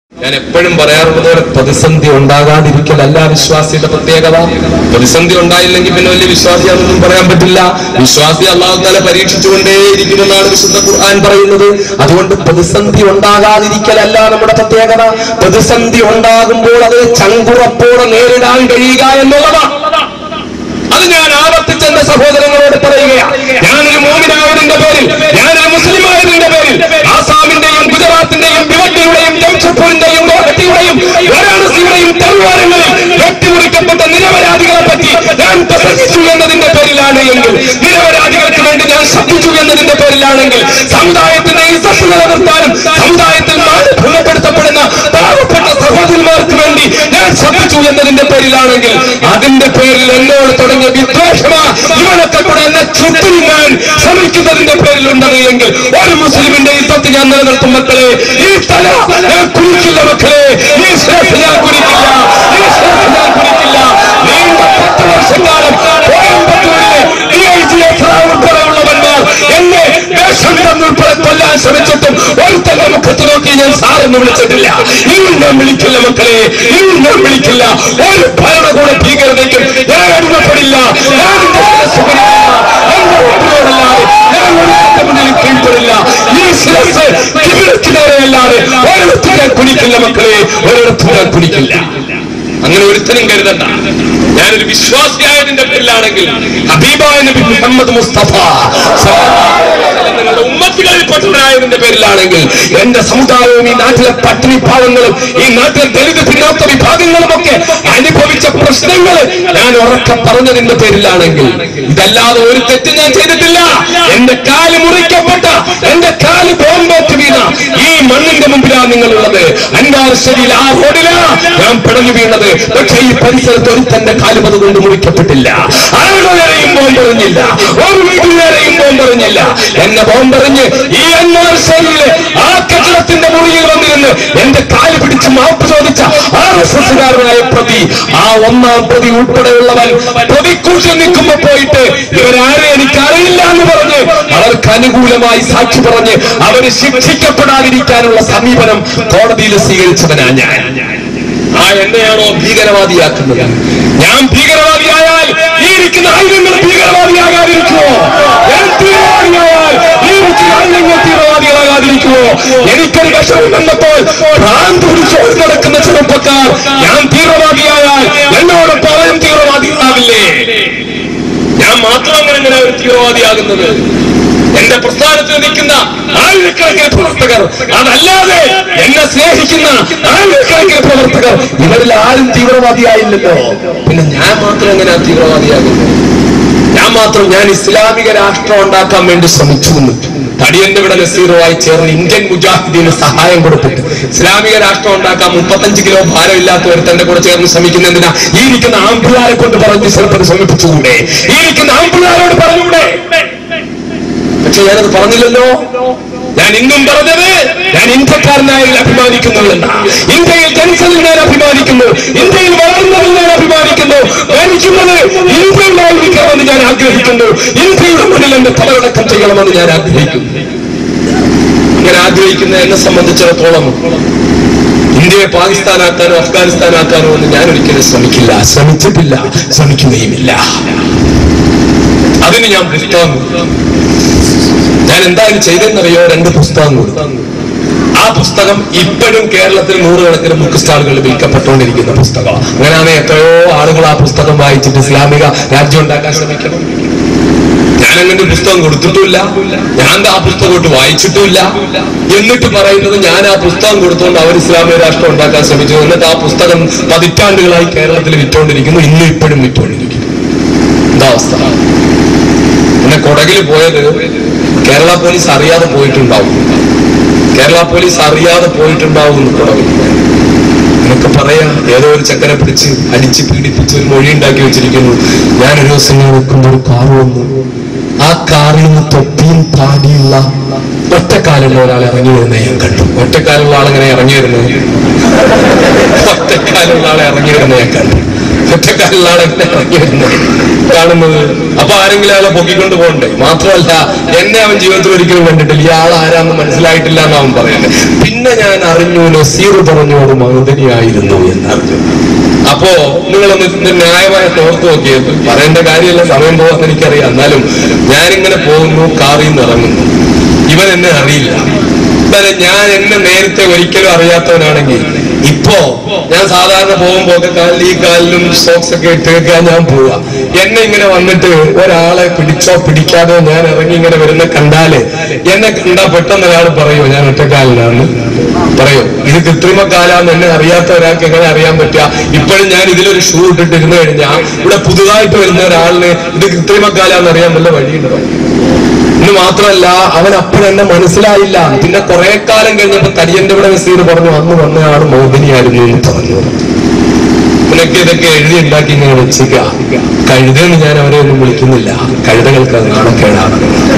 ഞാൻ എപ്പോഴും പറയാറുള്ളത് പോലെ പ്രതിസന്ധി ഉണ്ടാകാതിരിക്കലല്ല വിശ്വാസിയുടെ പ്രത്യേകത പ്രതിസന്ധി ഉണ്ടായില്ലെങ്കിൽ പിന്നെ വലിയ വിശ്വാസിയാണെന്നൊന്നും പറയാൻ പറ്റില്ല വിശ്വാസി അള്ളാഹു താല പരീക്ഷിച്ചുകൊണ്ടേയിരിക്കുമെന്നാണ് വിശുദ്ധ ഖുർആൻ പറയുന്നത് അതുകൊണ്ട് പ്രതിസന്ധി ഉണ്ടാകാതിരിക്കലല്ല നമ്മുടെ പ്രത്യേകത പ്രതിസന്ധി ഉണ്ടാകുമ്പോൾ അത് ചങ്കുറപ്പോടെ നേരിടാൻ കഴിയുക എന്നുള്ളതാണ് അത് ഞാൻ ആവർത്തിച്ച് എന്റെ സഹോദരങ്ങളോട് പറയുകയാണ് ഞാനൊരു മോമിനായതിന്റെ പേരിൽ ഞാനൊരു മുസ്ലിം ആയതിന്റെ പേരിൽ ആസാമിന്റെയും ഗുജറാത്തിന്റെയും ബിവട്ടിയുടെയും ജംഷഡ്പൂരിന്റെയും ഗോഹട്ടിയുടെയും വാരാണസിയുടെയും തെരുവാരങ്ങളിൽ വെട്ടിമുറിക്കപ്പെട്ട നിരപരാധികളെ പറ്റി ഞാൻ പ്രസംഗിച്ചു എന്നതിന്റെ പേരിലാണ് എങ്കിൽ നിരപരാധികൾക്ക് വേണ്ടി ഞാൻ ശബ്ദിച്ചു എന്നതിന്റെ പേരിലാണെങ്കിൽ സമുദായത്തിന്റെ ഇസത്ത് നിലനിർത്താനും സമുദായത്തിൽ മാനഭംഗപ്പെടുത്തപ്പെടുന്ന പാവപ്പെട്ട സഹോദരന്മാർക്ക് വേണ്ടി ഞാൻ ശബ്ദിച്ചു എന്നതിന്റെ പേരിലാണെങ്കിൽ അതിന്റെ പേരിൽ എന്നോട് തുടങ്ങിയ വിദ്വേഷമാ ഇവനൊക്കെ കൂടെ എന്നെ ചുറ്റിരിങ്ങാൻ ശ്രമിക്കുന്നതിന്റെ പേരിലുണ്ടത് എങ്കിൽ ഒരു മുസ്ലിമിന്റെ ഇത്തത്ത് ഞാൻ നിലനിർത്തും മക്കളെ ഈ തല ഞാൻ കുടിക്കില്ല മക്കളെ ഈ ശ്രേഷ്ഠ ഞാൻ കുടിക്കില്ല ഈ ശ്രേഷ്ഠ ഞാൻ കുടിക്കില്ല നീണ്ട പത്ത് വർഷക്കാലം കോയമ്പത്തൂരിലെ DIGF ഉൾപ്പെടെയുള്ളവന്മാർ എന്നെ വേഷം തന്നുൾപ്പെടെ കൊല്ലാൻ ശ്രമിച്ചിട്ടും ഒരുത്തന്റെ മുഖത്ത് നോക്കി ഞാൻ സാറെന്ന് വിളിച്ചിട്ടില്ല ഇന്നും ഞാൻ വിളിക്കില്ല മക്കളെ ഇന്നും ഞാൻ വിളിക്കില്ല ഒരു ഭരണകൂട ഭീകരതയ്ക്കും ഞാൻ അടിമപ്പെടില്ല ഞാൻ എന്റെ ശിരസ്സ് കുനിക്കില്ല. എന്റെ വോട്ടിനോടല്ലാതെ ഞാൻ ഒരുത്തന്റെ മുന്നിൽ കീഴ്പ്പെടില്ല ഈ ശിരസ് കിബിലക്ക് നേരെയല്ലാതെ ഒരിടത്തും ഞാൻ കുനിക്കില്ല മക്കളെ ഒരിടത്തും ഞാൻ കുനിക്കില്ല അങ്ങനെ ഒരുത്തനും കരുതണ്ട ഞാനൊരു വിശ്വാസിയായതിന്റെ പേരിലാണെങ്കിൽ ഹബീബായ നബി മുഹമ്മദ് മുസ്തഫ നിങ്ങളുടെ ഉമ്മത്തികളിൽപ്പെട്ടവരായതിന്റെ പേരിലാണെങ്കിൽ എന്റെ സമുദായവും ഈ നാട്ടിലെ പട്ടിണി പാവങ്ങളും ഈ നാട്ടിലെ ദളിത് പിന്നോക്ക വിഭാഗങ്ങളും ഒക്കെ അനുഭവിച്ച പ്രശ്നങ്ങൾ ഞാൻ ഉറക്കെ പറഞ്ഞതിന്റെ പേരിലാണെങ്കിൽ ഇതല്ലാതെ ഒരു തെറ്റ് ഞാൻ ചെയ്തിട്ടില്ല എന്റെ കാല് മുറിക്കപ്പെട്ട എന്റെ കാല് ബോംബേറ്റ് വീണ ഈ മണ്ണിന്റെ മുമ്പിലാണ് നിങ്ങളുള്ളത് അൻവാർശരിയിൽ ആ റോഡിലാ ഞാൻ പിടഞ്ഞു വീണത് പക്ഷേ ഈ പരിസരത്ത് ഒരു തന്റെ കാലുപത് കൊണ്ട് മുറിക്കപ്പെട്ടില്ല ആരുടെ നേരെയും ബോംബെറിഞ്ഞില്ല ഒരു വീട്ടിൽ നേരെയും ബോംബെറിഞ്ഞില്ല എന്നെ ബോംബെറിഞ്ഞ് ഈ അൻവാർശരിയിലെ ആ കെട്ടിടത്തിന്റെ മുറിയിൽ വന്നിരുന്ന് എന്റെ കാല് പിടിച്ച് മാപ്പ് ചോദിച്ച ആർ എസ് എസുകാരനായ പ്രതി ആ ഒന്നാം പ്രതി ഉൾപ്പെടെയുള്ളവൻ പ്രതിക്കൂട്ടിൽ നിൽക്കുമ്പോ പോയിട്ട് ഇവരാരെ എനിക്ക് അറിയില്ല എന്ന് പറഞ്ഞ് അവർക്ക് അനുകൂലമായി സാക്ഷി പറഞ്ഞ് അവര് ശിക്ഷിക്കപ്പെടാതിരിക്കാനുള്ള സമീപനം കോടതിയിൽ സ്വീകരിച്ചവനാ ഞാൻ ആ എന്നെയാണോ ഭീകരവാദിയാക്കുന്നത് ഞാൻ ഭീകരവാദിയായാൽ ഈ ഇരിക്കുന്ന ആയുധങ്ങൾ ഭീകരവാദിയാകാതിരിക്കുമോ ഞാൻ തീവ്രവാദിയായാൽ ഈ ഇരിക്കുന്ന ആയുധങ്ങൾ തീവ്രവാദികളാകാതിരിക്കുമോ എനിക്കൊരു വിഷമം വന്നപ്പോൾ ഭ്രാന്ത് പിടിച്ച് ഓടി നടക്കുന്ന ചെറുപ്പക്കാർ ഞാൻ തീവ്രവാദിയായാൽ എന്നോടൊപ്പം അവരും തീവ്രവാദികളാവില്ലേ ഞാൻ മാത്രം അങ്ങനെ എങ്ങനെ ഒരു തീവ്രവാദിയാകുന്നത് എന്റെ പ്രസ്ഥാനത്തിൽ നിൽക്കുന്ന ആയിരക്കണക്കിന് പ്രവർത്തകർ അതല്ലാതെ എന്നെ സ്നേഹിക്കുന്ന ആയിരക്കണക്കിന് പ്രവർത്തകർ ഇവരിൽ ആരും തീവ്രവാദിയായില്ലല്ലോ പിന്നെ ഞാൻ മാത്രം എങ്ങനെയാ തീവ്രവാദിയാകുന്നത് ഞാൻ മാത്രം ഞാൻ ഇസ്ലാമിക രാഷ്ട്രം ഉണ്ടാക്കാൻ വേണ്ടി ശ്രമിച്ചു എന്ന് തടിയന്റെ ഇവിടെ നസീറുമായി ചേർന്ന് ഇന്ത്യൻ മുജാഹിദീന് സഹായം കൊടുത്തിട്ട് ഇസ്ലാമിക രാഷ്ട്രം ഉണ്ടാക്കാൻ മുപ്പത്തഞ്ച് കിലോ ഭാരമില്ലാത്ത ഒരുത്തന്റെ കൂടെ ചേർന്ന് ശ്രമിക്കുന്ന എന്തിനാ ഈ ഇരിക്കുന്ന ആമ്പിള്ളാരെ കൊണ്ട് പറഞ്ഞ് ചിലപ്പോൾ ശ്രമിപ്പിച്ചുകൂടെ ഈ ഇരിക്കുന്ന ആമ്പിള്ളാരോട് പറഞ്ഞുകൂടെ പക്ഷെ ഞാനത് പറഞ്ഞില്ലല്ലോ ഞാൻ ഇന്നും പറഞ്ഞത് ഞാൻ ഇന്ത്യക്കാരനായി അഭിമാനിക്കുന്നു എന്നാ ഇന്ത്യയിൽ ജനിച്ചതിൽ ഞാൻ അഭിമാനിക്കുന്നു ഇന്ത്യയിൽ വളർന്നതിൽ ഞാൻ അഭിമാനിക്കുന്നു മരിക്കുന്നത് ഇന്ത്യയിലായിരിക്കണമെന്ന് ഞാൻ ആഗ്രഹിക്കുന്നു ഇന്ത്യയുടെ മുന്നിൽ എന്റെ തലവടക്കം ചെയ്യണമെന്ന് ഞാൻ ആഗ്രഹിക്കുന്നു ഇങ്ങനെ ആഗ്രഹിക്കുന്ന എന്നെ സംബന്ധിച്ചിടത്തോളം ഇന്ത്യയെ പാകിസ്ഥാനാക്കാനോ അഫ്ഗാനിസ്ഥാനാക്കാനോ എന്ന് ഞാൻ ഒരിക്കലും ശ്രമിക്കില്ല ശ്രമിച്ചിട്ടില്ല ശ്രമിക്കുകയുമില്ല അതിന് ഞാൻ പുസ്തകം കൊടുത്തു. ഞാൻ എന്തായാലും ചെയ്തെന്നറിയോ രണ്ട് പുസ്തകം കൊടുത്തു ആ പുസ്തകം ഇപ്പോഴും കേരളത്തിൽ നൂറുകണക്കിന് ബുക്ക് സ്റ്റാളുകളിൽ വിൽക്കപ്പെട്ടുകൊണ്ടിരിക്കുന്ന പുസ്തകമാണ് അങ്ങനെയാണ് എത്രയോ ആളുകൾ ആ പുസ്തകം വായിച്ചിട്ട് ഇസ്ലാമിക രാജ്യം ഉണ്ടാക്കാൻ ശ്രമിക്കണം ഞാൻ അങ്ങനെ ഒരു പുസ്തകം കൊടുത്തിട്ടുമില്ല ഞാൻ ആ പുസ്തകം കൊണ്ട് വായിച്ചിട്ടുമില്ല എന്നിട്ട് പറയുന്നത് ഞാൻ ആ പുസ്തകം കൊടുത്തുകൊണ്ട് അവർ ഇസ്ലാമിക രാഷ്ട്രം ഉണ്ടാക്കാൻ ശ്രമിച്ചു എന്നിട്ട് ആ പുസ്തകം പതിറ്റാണ്ടുകളായി കേരളത്തിൽ വിറ്റുകൊണ്ടിരിക്കുന്നു ഇന്നും ഇപ്പോഴും വിറ്റുകൊണ്ടിരിക്കുന്നു എന്താ അവസ്ഥ പിന്നെ കൊടകിൽ പോയത് കേരള പോലീസ് അറിയാതെ പോയിട്ടുണ്ടാവും കേരള പോലീസ് അറിയാതെ പോയിട്ടുണ്ടാവും കൊടകിൽ എന്നൊക്കെ പറയാം ഏതോ ഒരു ചക്കനെ പിടിച്ച് അടിച്ച് പീഡിപ്പിച്ച് ഒരു മൊഴി ഉണ്ടാക്കി വെച്ചിരിക്കുന്നു ഞാനൊരു ദിവസം ഇങ്ങനെ നിൽക്കുമ്പോൾ ഒരു കാർ വന്നു ആ കാറിൽ നിന്ന് തൊപ്പിയും താടിയുള്ള ഒറ്റക്കാലുള്ള ഒരാൾ ഇറങ്ങി വരുന്നത് ഞാൻ കണ്ടു ഒറ്റക്കാലുള്ള ആളിങ്ങനെ ഇറങ്ങി വരുന്നത് ഒറ്റക്കാലുള്ള ആളെ ഇറങ്ങി വരുന്നത് ഞാൻ കണ്ടു ഒറ്റക്കാലിലാണ് എന്നെ ഇറങ്ങി വരുന്നത് കാണുന്നത് അപ്പൊ ആരെങ്കിലും അയാളെ പൊക്കിക്കൊണ്ട് പോകണ്ടേ മാത്രമല്ല എന്നെ അവൻ ജീവിതത്തിൽ ഒരിക്കലും കണ്ടിട്ടില്ല ഇയാൾ ആരാന്ന് മനസ്സിലായിട്ടില്ല എന്ന് അവൻ പറയുന്നത് പിന്നെ ഞാൻ അറിഞ്ഞു നസീർ പറഞ്ഞോട് മകുതനിയായിരുന്നു എന്നറിഞ്ഞു അപ്പോ നിങ്ങളൊന്ന് ഇതിന്റെ ന്യായമായിട്ട് ഓർത്ത് നോക്കിയത് പറയേണ്ട കാര്യമല്ല സമയം പോകാൻ എനിക്കറിയാം എന്നാലും ഞാനിങ്ങനെ പോകുന്നു കാറിൽ നിന്ന് ഇറങ്ങുന്നു ഇവൻ എന്നെ അറിയില്ല എന്നാലും ഞാൻ എന്നെ നേരത്തെ ഒരിക്കലും അറിയാത്തവനാണെങ്കിൽ ഇപ്പോ ഞാൻ സാധാരണ പോകുമ്പോ ഒക്കെ കാലിൽ ഈ കാലിലും സോക്സ് ഒക്കെ ഇട്ടൊക്കെ ഞാൻ പോവാ എന്നെ ഇങ്ങനെ വന്നിട്ട് ഒരാളെ പിടിച്ചോ പിടിക്കാതോ ഞാൻ ഇറങ്ങി ഇങ്ങനെ വരുന്ന കണ്ടാല് എന്നെ കണ്ടാ പെട്ടെന്ന് ഒരാൾ പറയോ ഞാൻ ഒറ്റക്കാലിനാണ് പറയോ ഇത് കൃത്രിമ കാലാന്ന് എന്നെ അറിയാത്ത ഒരാൾക്ക് എങ്ങനെ അറിയാൻ പറ്റുക ഇപ്പോഴും ഞാൻ ഇതിലൊരു ഷൂ ഇട്ടിട്ട് ഇരുന്ന് കഴിഞ്ഞാൽ ഇവിടെ പുതുതായിട്ട് വരുന്ന ഒരാളിന് ഇത് കൃത്രിമ കാലാന്ന് അറിയാൻ വല്ല വഴിയുണ്ടോ ഇന്ന് മാത്രമല്ല അവൻ അപ്പോഴെന്നെ മനസ്സിലായില്ല പിന്നെ കുറെ കാലം കഴിഞ്ഞപ്പോ തടിയന്റെ ഇവിടെ നസീർ പറഞ്ഞു അന്ന് വന്ന ആള് മോഹിനിയായിരുന്നു എന്ന് പറഞ്ഞു നിനക്ക് ഇതൊക്കെ എഴുതി ഉണ്ടാക്കി ഇങ്ങനെ വെച്ചിക്ക കഴുതെന്ന് ഞാൻ അവരെ ഒന്നും വിളിക്കുന്നില്ല കഴുതകൾക്ക് അത് നാണക്കേടാണ്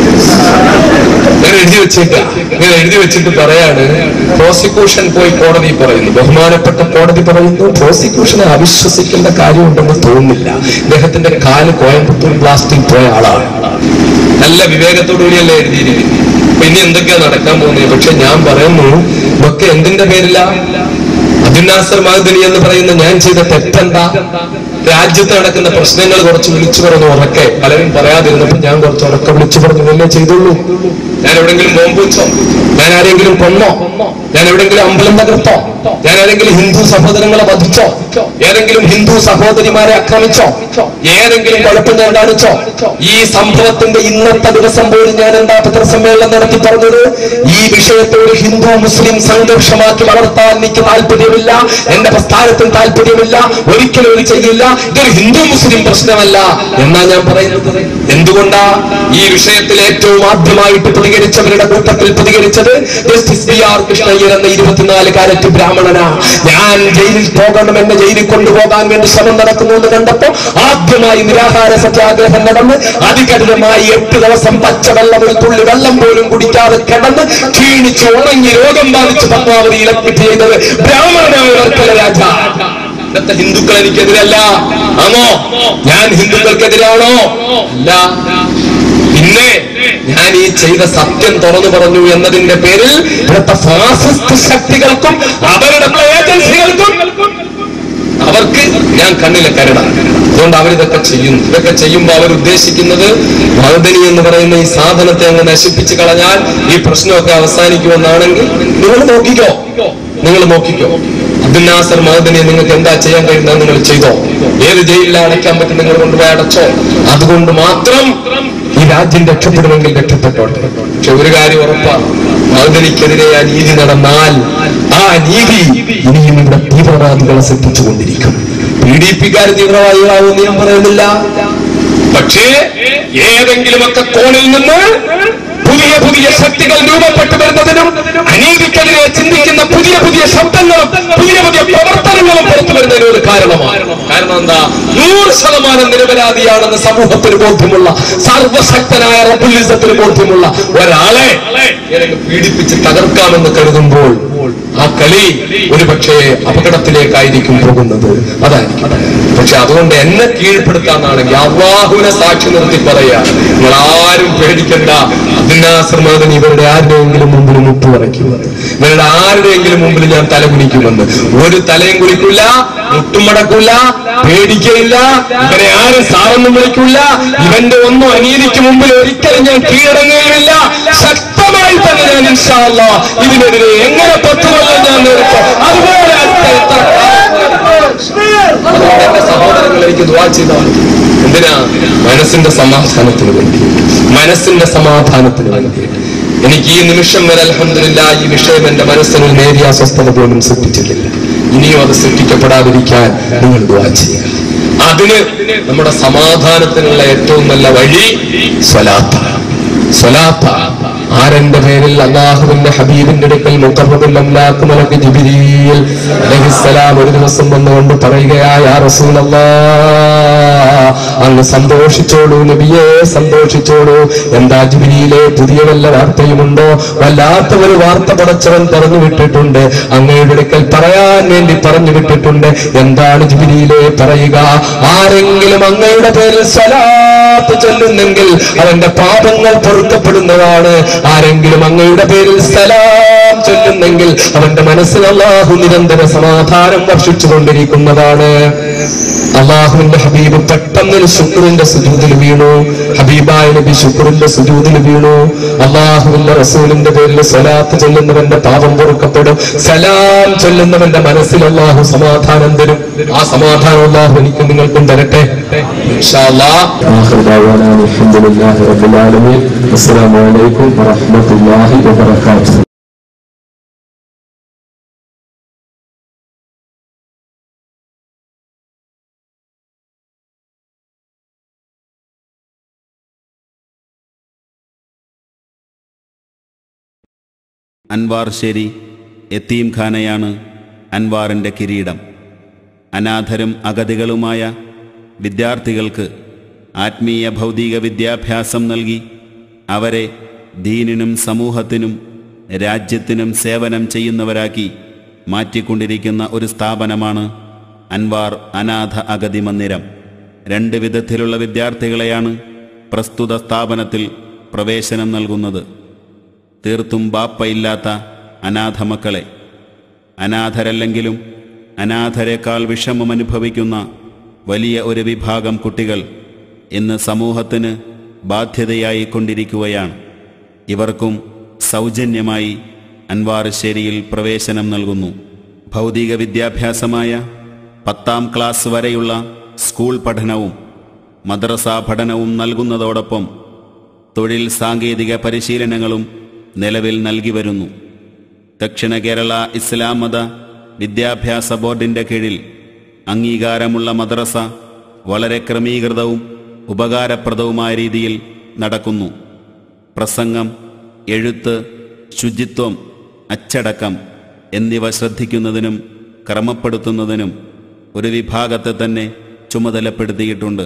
ഞാൻ എഴുതി വെച്ചേക്ക ഇങ്ങനെ എഴുതി വെച്ചിട്ട് പറയാണ് പ്രോസിക്യൂഷൻ പോയി കോടതി പറയുന്നു ബഹുമാനപ്പെട്ട കോടതി പറയുന്നു പ്രോസിക്യൂഷനെ അവിശ്വസിക്കേണ്ട കാര്യമുണ്ടെന്ന് തോന്നുന്നില്ല ഇദ്ദേഹത്തിന്റെ കാല് കോയമ്പത്തൂർ ബ്ലാസ്റ്റിൽ പോയ ആളാണ് നല്ല വിവേകത്തോടു കൂടിയല്ലേ എഴുതിയിരിക്കുന്നത് അപ്പൊ ഇനി എന്തൊക്കെയാ നടക്കാൻ പോകുന്നത് പക്ഷെ ഞാൻ പറയുന്നു ഇതൊക്കെ എന്തിന്റെ പേരില അബ്ദുനാസർ മഹദനി എന്ന് പറയുന്ന ഞാൻ ചെയ്ത തെറ്റെന്താ രാജ്യത്ത് നടക്കുന്ന പ്രശ്നങ്ങൾ കുറച്ച് വിളിച്ചു പറഞ്ഞു ഉറക്കെ പലരും പറയാതിരുന്നപ്പോ ഞാൻ കുറച്ച് ഉറക്കെ വിളിച്ചു പറഞ്ഞു എന്നെ ചെയ്തുള്ളൂ ഞാൻ എവിടെങ്കിലും ബോംബ് വെച്ചോ ഞാൻ ആരെങ്കിലും കൊന്നോ ഞാൻ എവിടെങ്കിലും അമ്പലം തകർത്തോ ഞാൻ ഏതെങ്കിലും ഹിന്ദു സഹോദരങ്ങളെ വധിച്ചോ ഏതെങ്കിലും ഹിന്ദു സഹോദരിമാരെ ആക്രമിച്ചോ ഏതെങ്കിലും കുഴപ്പം ഞാൻ കാണിച്ചോ ഈ സംഭവത്തിന്റെ ഇന്നത്തെ ദിവസം പോലും ഞാൻ എന്താ പത്രസമ്മേളനം നടത്തി പറഞ്ഞത് ഈ വിഷയത്തെ ഒരു ഹിന്ദു മുസ്ലിം സംഘർഷമാക്കി വളർത്താൻ എനിക്ക് താല്പര്യമില്ല എന്റെ പ്രസ്ഥാനത്തിന് താല്പര്യമില്ല ഒരിക്കലും ഇത് ചെയ്യില്ല ഇതൊരു ഹിന്ദു മുസ്ലിം പ്രശ്നമല്ല എന്നാ ഞാൻ പറയുന്നത് എന്തുകൊണ്ടാ ഈ വിഷയത്തിൽ ഏറ്റവും ആദ്യമായിട്ട് പ്രതികരിച്ചവരുടെ കൂട്ടത്തിൽ പ്രതികരിച്ചത് ജസ്റ്റിസ് ബി ആർ കൃഷ്ണയ്യർ എന്ന ഇരുപത്തിനാല് കാരറ്റ് ബ്രാഹ്മണനാ ഞാൻ ജയിലിൽ പോകണം എന്നെ ജയിലിൽ കൊണ്ടുപോകാൻ വേണ്ടി ശ്രമം നടക്കുന്നു എന്ന് കണ്ടപ്പോ ആദ്യമായി നിരാഹാര സത്യാഗ്രഹം നടന്ന് അതികഠിനമായി എട്ട് ദിവസം പച്ചവെള്ളം ഒരു തുള്ളി വെള്ളം പോലും കുടിക്കാതെ കിടന്ന് ക്ഷീണിച്ച് ഉണങ്ങി രോഗം ബാധിച്ച് പത്മാവതിയിൽ അഡ്മിറ്റ് ചെയ്തത് ബ്രാഹ്മണനായ വർക്കല രാജ ഇന്നത്തെ ഹിന്ദുക്കൾ എനിക്കെതിരല്ല ആണോ ഞാൻ ഹിന്ദുക്കൾക്കെതിരാണോ അല്ല പിന്നെ ഞാൻ ഈ ചെയ്ത സത്യം തുറന്നു പറഞ്ഞു എന്നതിന്റെ പേരിൽ ഇവിടുത്തെ ഫാസിസ്റ്റ് ശക്തികൾക്കും അവരുടെ ഏജൻസികൾക്കും അവർക്ക് ഞാൻ കണ്ണിലെ കരട അതുകൊണ്ട് അവരിതൊക്കെ ചെയ്യുന്നു ഇതൊക്കെ ചെയ്യുമ്പോൾ അവർ ഉദ്ദേശിക്കുന്നത് മഹദനി എന്ന് പറയുന്ന ഈ സാധനത്തെ അങ്ങ് നശിപ്പിച്ച് കളഞ്ഞാൽ ഈ പ്രശ്നമൊക്കെ അവസാനിക്കുമെന്നാണെങ്കിൽ നിങ്ങൾ നോക്കിക്കോ നിങ്ങൾ നോക്കിക്കോ അബ്ദുൽ നാസർ മഹദനെ നിങ്ങൾക്ക് എന്താ ചെയ്യാൻ കഴിയുന്നത് നിങ്ങൾ ചെയ്തോ ഏത് ജയിലിൽ അടയ്ക്കാൻ പറ്റും നിങ്ങൾ കൊണ്ടുപോയി അടച്ചോ അതുകൊണ്ട് മാത്രം ഈ രാജ്യം രക്ഷപ്പെടുമെങ്കിൽ രക്ഷപ്പെട്ടോട്ടെ പക്ഷെ ഒരു കാര്യം ഉറപ്പാണ് മഹദനിക്കെതിരെ ആ നീതി നടന്നാൽ ആ നീതി ഇനിയും ഇവിടെ തീവ്രവാദികളെ ശ്രദ്ധിച്ചുകൊണ്ടിരിക്കും പി ഡി പിക്കാർ തീവ്രവാദികളാവുമെന്ന് ഞാൻ പറയുന്നില്ല പക്ഷേ ഏതെങ്കിലുമൊക്കെ കോണിൽ നിന്ന് പുതിയ പുതിയ ശക്തികൾ രൂപപ്പെട്ടു വരുന്നതിനും അനീതിക്കെതിരെ ചിന്തിക്കുന്ന പുതിയ പുതിയ ശബ്ദങ്ങളും പുതിയ പുതിയ പ്രവർത്തനങ്ങളും പുറത്തു വരുന്നതിനും ഒരു കാരണമാണ് കാരണം എന്താ നൂറ് ശതമാനം നിരപരാധിയാണെന്ന് സമൂഹത്തിന് ബോധ്യമുള്ള സർവശക്തനായ റബുലിസത്തിന് ബോധ്യമുള്ള ഒരാളെ ഏതെങ്കിലും പീഡിപ്പിച്ച് തകർക്കാമെന്ന് കരുതുമ്പോൾ ആ കളി ഒരു പക്ഷേ അപകടത്തിലേക്കായിരിക്കും പോകുന്നത് അതായിരിക്കും പക്ഷെ അതുകൊണ്ട് എന്നെ കീഴ്പ്പെടുത്താന്നാണെങ്കിൽ അള്ളാഹുവിനെ സാക്ഷി നിർത്തി പറയാ നിങ്ങൾ ആരും പേടിക്കണ്ട അബ്ദുല്ലാസർമാദൻ ഇവരുടെ ആരുടെയെങ്കിലും മുമ്പിൽ മുപ്പ് പറയ്ക്കും ഇവരുടെ ആരുടെയെങ്കിലും മുമ്പിൽ ഞാൻ തല കുനിക്കുമെന്ന് ഒരു തലയും കുളിക്കില്ല മുട്ടുമടക്കില്ല പേടിക്കയില്ല ഇവരെ ആരും സാറൊന്നും വിളിക്കില്ല ഇവന്റെ ഒന്നും അനീതിക്ക് മുമ്പിൽ ഒരിക്കലും ഞാൻ കീഴടങ്ങുകയില്ല ശക്തമായി തന്നെ ഞാൻ ഇൻഷാ അല്ലാ ഇതിനെതിരെ എങ്ങനെ പത്ത് കൊല്ലം ഞാൻ നേരിട്ടോ അതുപോലെ അടുത്ത എത്ര അതുകൊണ്ട് എന്റെ സഹോദരങ്ങൾ എനിക്ക് ദുവാ ചെയ്താൽ എന്തിനാ മനസ്സിന്റെ സമാധാനത്തിന് വേണ്ടി മനസ്സിന്റെ സമാധാനത്തിന് വേണ്ടി എനിക്ക് ഈ നിമിഷം വരെ അലഹമില്ല ഈ വിഷയം എന്റെ മനസ്സിന് ഒരു നേരിയ അസ്വസ്ഥത പോലും സൃഷ്ടിച്ചിട്ടില്ല ഇനിയും അത് സൃഷ്ടിക്കപ്പെടാതിരിക്കാൻ നിങ്ങൾ ദുവാ ചെയ്യുക അതിന് നമ്മുടെ സമാധാനത്തിനുള്ള ഏറ്റവും നല്ല വഴി സ്വലാത്ത സ്വലാത്ത ആരെന്റെ പേരിൽ അള്ളാഹുവിന്റെ ഹബീബിന്റെ അടുക്കൽ മുഖറബുൽ അംലാക്ക് മലക്ക് ജിബിരിയിൽ അലഹിസ്സലാം ഒരു ദിവസം വന്നുകൊണ്ട് പറയുകയായ റസൂലല്ലാ അങ്ങ് സന്തോഷിച്ചോളൂ നബിയെ സന്തോഷിച്ചോളൂ എന്താ ജിബിരിയിലെ പുതിയ വല്ല വാർത്തയുമുണ്ടോ വല്ലാത്ത ഒരു വാർത്ത പടച്ചവൻ പറഞ്ഞു വിട്ടിട്ടുണ്ട് അങ്ങയുടെ അടുക്കൽ പറയാൻ വേണ്ടി പറഞ്ഞു വിട്ടിട്ടുണ്ട് എന്താണ് ജിബിരിയിലെ പറയുക ആരെങ്കിലും അങ്ങയുടെ പേരിൽ സലാത്ത് ചൊല്ലുന്നെങ്കിൽ അവന്റെ പാപങ്ങൾ പൊറുക്കപ്പെടുന്നതാണ് ആരെങ്കിലും അങ്ങയുടെ പേരിൽ സലാം ചൊല്ലുന്നെങ്കിൽ അവന്റെ മനസ്സിൽ അള്ളാഹു നിരന്തര സമാധാനം വർഷിച്ചു കൊണ്ടിരിക്കുന്നതാണ് അള്ളാഹുവിന്റെ ഹബീബ് പെട്ടെന്ന് ഒരു ശുക്രിന്റെ സുജൂതിൽ വീണു ഹബീബായ നബി ശുക്രിന്റെ സുജൂതിൽ വീണു അള്ളാഹുവിന്റെ റസൂലിന്റെ പേരിൽ സലാത്ത് ചൊല്ലുന്നവന്റെ പാപം പൊറുക്കപ്പെടും സലാം ചൊല്ലുന്നവന്റെ മനസ്സിൽ അള്ളാഹു സമാധാനം തരും ആ സമാധാനം അള്ളാഹു എനിക്കും നിങ്ങൾക്കും തരട്ടെ ഇൻഷാ അല്ലാഹ്. آخر دعوانا أن الحمد لله رب العالمين السلام عليكم ورحمة الله وبركاته അൻവാർ ശരി യത്തീം ഖാനയാണ് അൻവാറിൻ്റെ കിരീടം അനാഥരും അഗതികളുമായ വിദ്യാർത്ഥികൾക്ക് ആത്മീയ ഭൗതിക വിദ്യാഭ്യാസം നൽകി അവരെ ദീനിനും സമൂഹത്തിനും രാജ്യത്തിനും സേവനം ചെയ്യുന്നവരാക്കി മാറ്റിക്കൊണ്ടിരിക്കുന്ന ഒരു സ്ഥാപനമാണ് അൻവാർ അനാഥ അഗതി മന്ദിരം രണ്ട് വിധത്തിലുള്ള വിദ്യാർത്ഥികളെയാണ് പ്രസ്തുത സ്ഥാപനത്തിൽ പ്രവേശനം നൽകുന്നത് തീർത്തും ബാപ്പയില്ലാത്ത അനാഥ മക്കളെ അനാഥരല്ലെങ്കിലും അനാഥരെക്കാൾ വിഷമമനുഭവിക്കുന്ന വലിയ ഒരു വിഭാഗം കുട്ടികൾ ഇന്ന് സമൂഹത്തിന് ബാധ്യതയായി കൊണ്ടിരിക്കുകയാണ് ഇവർക്കും സൗജന്യമായി അൻവാറുശ്ശേരിയിൽ പ്രവേശനം നൽകുന്നു ഭൗതിക വിദ്യാഭ്യാസമായ പത്താം ക്ലാസ് വരെയുള്ള സ്കൂൾ പഠനവും മദ്രസ പഠനവും നൽകുന്നതോടൊപ്പം തൊഴിൽ സാങ്കേതിക പരിശീലനങ്ങളും നിലവിൽ നൽകി വരുന്നു ദക്ഷിണ കേരള ഇസ്ലാം മത വിദ്യാഭ്യാസ ബോർഡിന്റെ കീഴിൽ അംഗീകാരമുള്ള മദ്രസ വളരെ ക്രമീകൃതവും ഉപകാരപ്രദവുമായ രീതിയിൽ നടക്കുന്നു പ്രസംഗം എഴുത്ത് ശുചിത്വം അച്ചടക്കം എന്നിവ ശ്രദ്ധിക്കുന്നതിനും ക്രമപ്പെടുത്തുന്നതിനും ഒരു വിഭാഗത്തെ തന്നെ ചുമതലപ്പെടുത്തിയിട്ടുണ്ട്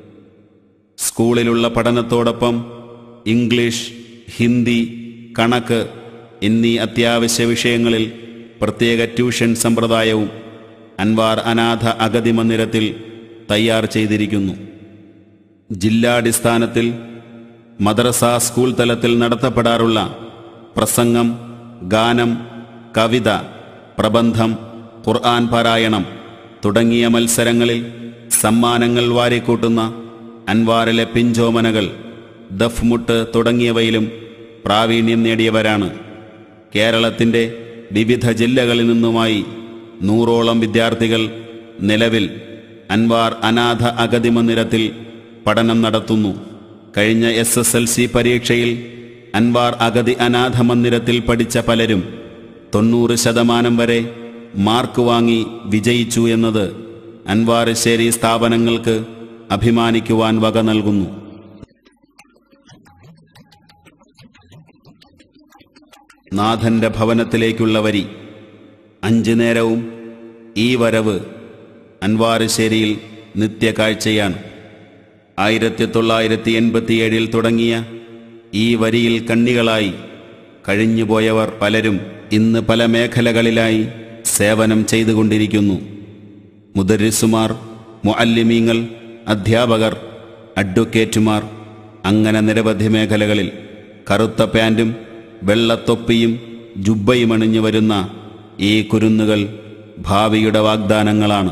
സ്കൂളിലുള്ള പഠനത്തോടൊപ്പം ഇംഗ്ലീഷ് ഹിന്ദി കണക്ക് എന്നീ അത്യാവശ്യ വിഷയങ്ങളിൽ പ്രത്യേക ട്യൂഷൻ സമ്പ്രദായവും അൻവാർ അനാഥ അഗതി മന്ദിരത്തിൽ തയ്യാർ ചെയ്തിരിക്കുന്നു ജില്ലാടിസ്ഥാനത്തിൽ മദ്രസ സ്കൂൾ തലത്തിൽ നടത്തപ്പെടാറുള്ള പ്രസംഗം ഗാനം കവിത പ്രബന്ധം ഖുർആൻ പാരായണം തുടങ്ങിയ മത്സരങ്ങളിൽ സമ്മാനങ്ങൾ വാരിക്കൂട്ടുന്ന അൻവാറിലെ പിഞ്ചോമനകൾ ദഫ്മുട്ട് തുടങ്ങിയവയിലും പ്രാവീണ്യം നേടിയവരാണ് കേരളത്തിൻ്റെ വിവിധ ജില്ലകളിൽ നിന്നുമായി നൂറോളം വിദ്യാർത്ഥികൾ നിലവിൽ അൻവാർ അനാഥ അഗതി മന്ദിരത്തിൽ പഠനം നടത്തുന്നു കഴിഞ്ഞ എസ് എസ് എൽ സി പരീക്ഷയിൽ അൻവാർ അഗതി അനാഥ മന്ദിരത്തിൽ പഠിച്ച പലരും തൊണ്ണൂറ് ശതമാനം വരെ മാർക്ക് വാങ്ങി വിജയിച്ചു എന്നത് അൻവാറുശ്ശേരി സ്ഥാപനങ്ങൾക്ക് അഭിമാനിക്കുവാൻ വക നൽകുന്നു നാഥന്റെ ഭവനത്തിലേക്കുള്ള വരി അഞ്ചു നേരവും ഈ വരവ് അൻവാറുശ്ശേരിയിൽ നിത്യകാഴ്ചയാണ് ആയിരത്തി തൊള്ളായിരത്തി എൺപത്തിയേഴിൽ തുടങ്ങിയ ഈ വരിയിൽ കണ്ണികളായി കഴിഞ്ഞുപോയവർ പലരും ഇന്ന് പല മേഖലകളിലായി സേവനം ചെയ്തുകൊണ്ടിരിക്കുന്നു മുദരിസുമാർ മുഅല്ലിമീങ്ങൾ അധ്യാപകർ അഡ്വക്കേറ്റുമാർ അങ്ങനെ നിരവധി മേഖലകളിൽ കറുത്ത പാൻറ്റും വെള്ളത്തൊപ്പിയും ജുബ്ബയും അണിഞ്ഞു വരുന്ന ഈ കുരുന്നുകൾ ഭാവിയുടെ വാഗ്ദാനങ്ങളാണ്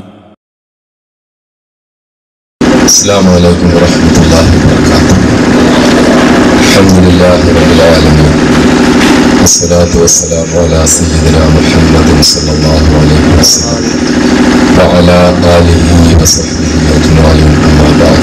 السلام عليكم ورحمة الله وبركاته الحمد لله رب العالمين والصلاة والسلام على سيدنا محمد صلى الله عليه وسلم وعلى آله وصحبه أجمعين أما بعد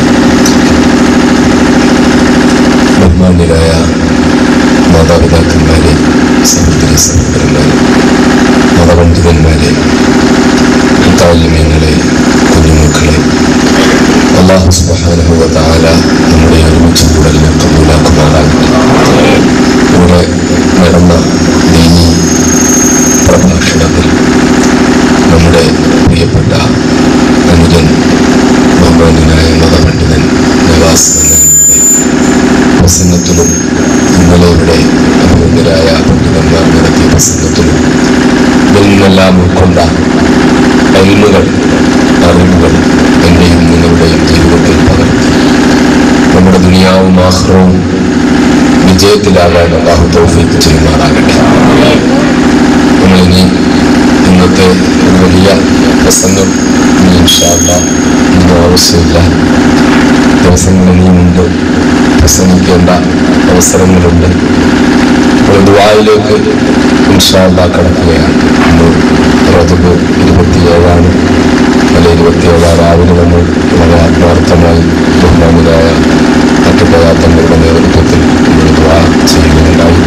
ബഹുമാന്യരായ മാതാപിതാക്കന്മാരെ സഹോദരി സഹോദരന്മാരെ മതപണ്ഡിതന്മാരെ താല്യമീങ്ങളെ കുഞ്ഞുമക്കളെ അള്ളാഹു സുബ്ഹാനഹു വ തആല നമ്മുടെ ഒരുമിച്ച് കൂടലിനെ കബൂലാക്കുമാറാകട്ടെ ഇവിടെ നടന്ന ദീനി പ്രഭാഷണത്തിൽ നമ്മുടെ പ്രിയപ്പെട്ട അനുജൻ ബഹുമാനായ മതപണ്ഡിതൻ നവാസ് എന്നയുടെ പ്രസംഗത്തിലും ഇന്നലെ ഇവിടെ അഭിനന്ദരായ പണ്ഡിതന്മാർ നടത്തിയ പ്രസംഗത്തിലും ഇതിൽ നിന്നെല്ലാം ഉൾക്കൊണ്ട കഴിവുകൾ അറിവുകൾ എൻ്റെയും നിങ്ങളുടെയും ജീവിതത്തിൽ പകർത്തി നമ്മുടെ ദുനിയാവും ആഹ്റവും വിജയത്തിലാകാൻ അള്ളാഹു തൗഫീക്ക് ചെയ്യുമാറാകട്ടെ നമ്മളിനി ഇന്നത്തെ ഒരു വലിയ പ്രസംഗം ഇനി ഇൻഷാല്ല ഇന്നും ആവശ്യമില്ല ദിവസങ്ങൾ ഇനിയുമുണ്ട് പ്രസംഗിക്കേണ്ട അവസരങ്ങളുണ്ട് അപ്പോൾ ദുബായിലേക്ക് ഇൻഷാല്ല കടക്കുകയാണ് ഇന്ന് റജബ് ഇരുപത്തിയേഴാണ് അല്ല ഇരുപത്തിയേഴാം രാവിലെ നമ്മൾ വളരെ ആത്മാർത്ഥമായി ബഹുമാനായ മറ്റുപയാത്തങ്ങളുടെ നേതൃത്വത്തിൽ നമ്മൾ ദുബാ ചെയ്യുകയുണ്ടായി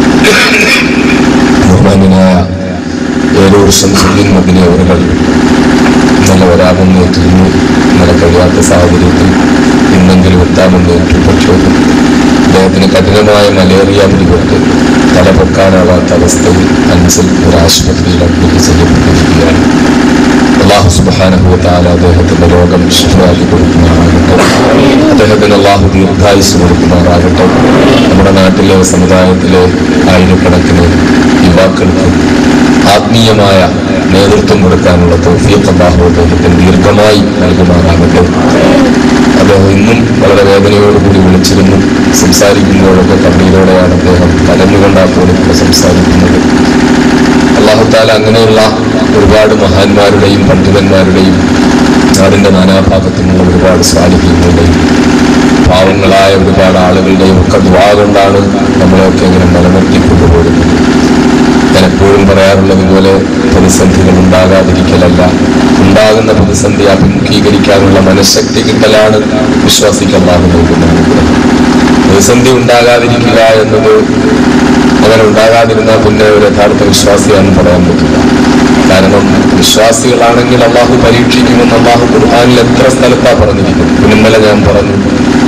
ബഹുമാനായ ഏഴൂർ ശംസുദ്ദീൻ മദിനി അവരുകൾ ഇന്നലെ വരാമെന്ന് ഏറ്റിരുന്നു ഇന്നലെ കഴിയാത്ത സാഹചര്യത്തിൽ ഇന്നെങ്കിലും എത്താമെന്ന് ഏറ്റു പക്ഷേ അദ്ദേഹത്തിന് കഠിനമായ മലേറിയ പിടിപെട്ട് തല പൊക്കാനാവാത്ത അവസ്ഥയിൽ അഞ്ചൽ ഒരു ആശുപത്രിയിൽ അഡ്മിറ്റ് ചെയ്യപ്പെട്ടിരിക്കുകയാണ് അള്ളാഹു സുബാനഹുത്താല അദ്ദേഹത്തിന്റെ രോഗം ശുഭമാക്കി കൊടുക്കുമാറാകട്ടെ അദ്ദേഹത്തിന് അള്ളാഹു ദീർഘായുസ് കൊടുക്കുമാറാകട്ടെ നമ്മുടെ നാട്ടിലെ സമുദായത്തിലെ ആയിരക്കണക്കിന് യുവാക്കൾക്ക് ആത്മീയമായ നേതൃത്വം കൊടുക്കാനുള്ള തോഫിയത്ത് അള്ളാഹു അദ്ദേഹത്തിന് ദീർഘമായി നൽകുമാറാകട്ടെ അദ്ദേഹം ഇന്നും വളരെ വേദനയോടുകൂടി വിളിച്ചിരുന്നു സംസാരിക്കുമ്പോഴൊക്കെ കണ്ണീരോടെയാണ് അദ്ദേഹം കലഞ്ഞുകൊണ്ടാത്തോടുകൂടെ സംസാരിക്കുന്നത് അള്ളാഹുത്താല അങ്ങനെയുള്ള ഒരുപാട് മഹാന്മാരുടെയും പണ്ഡിതന്മാരുടെയും നാടിന്റെ നാനാഭാഗത്തുമുള്ള ഒരുപാട് സ്വാധീനങ്ങളുടെയും പാവങ്ങളായ ഒരുപാട് ആളുകളുടെയും ഒക്കെ ദ്വാ കൊണ്ടാണ് നമ്മളെയൊക്കെ ഇങ്ങനെ നിലനിർത്തി കൊണ്ടുപോകുന്നത് ഞാൻ എപ്പോഴും പറയാറുള്ളത് പോലെ പ്രതിസന്ധികൾ ഉണ്ടാകാതിരിക്കലല്ല ഉണ്ടാകുന്ന പ്രതിസന്ധി അഭിമുഖീകരിക്കാനുള്ള മനഃശക്തി കിട്ടലാണ് വിശ്വാസിക്ക് അള്ളാഹു നൽകുന്ന അനുഗ്രഹം പ്രതിസന്ധി ഉണ്ടാകാതിരിക്കുക എന്നത് അങ്ങനെ ഉണ്ടാകാതിരുന്നാൽ പിന്നെ ഒരു യഥാർത്ഥ വിശ്വാസിയാണെന്ന് പറയാൻ പറ്റില്ല കാരണം വിശ്വാസികളാണെങ്കിൽ അള്ളാഹു പരീക്ഷിക്കുമെന്ന് അള്ളാഹു ഖുർആാനിൽ എത്ര സ്ഥലത്താ പറഞ്ഞിരിക്കും ഇന്നലെ ഞാൻ പറഞ്ഞു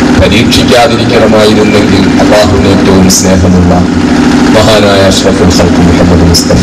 പരീക്ഷിക്കാതിരിക്കണമായിരുന്നെങ്കിൽ അള്ളാഹുവിന് ഏറ്റവും സ്നേഹമുള്ള മഹാനായ അഷ്റഫുൽ ഖൽഖ് മുഹമ്മദ് മുസ്തഫ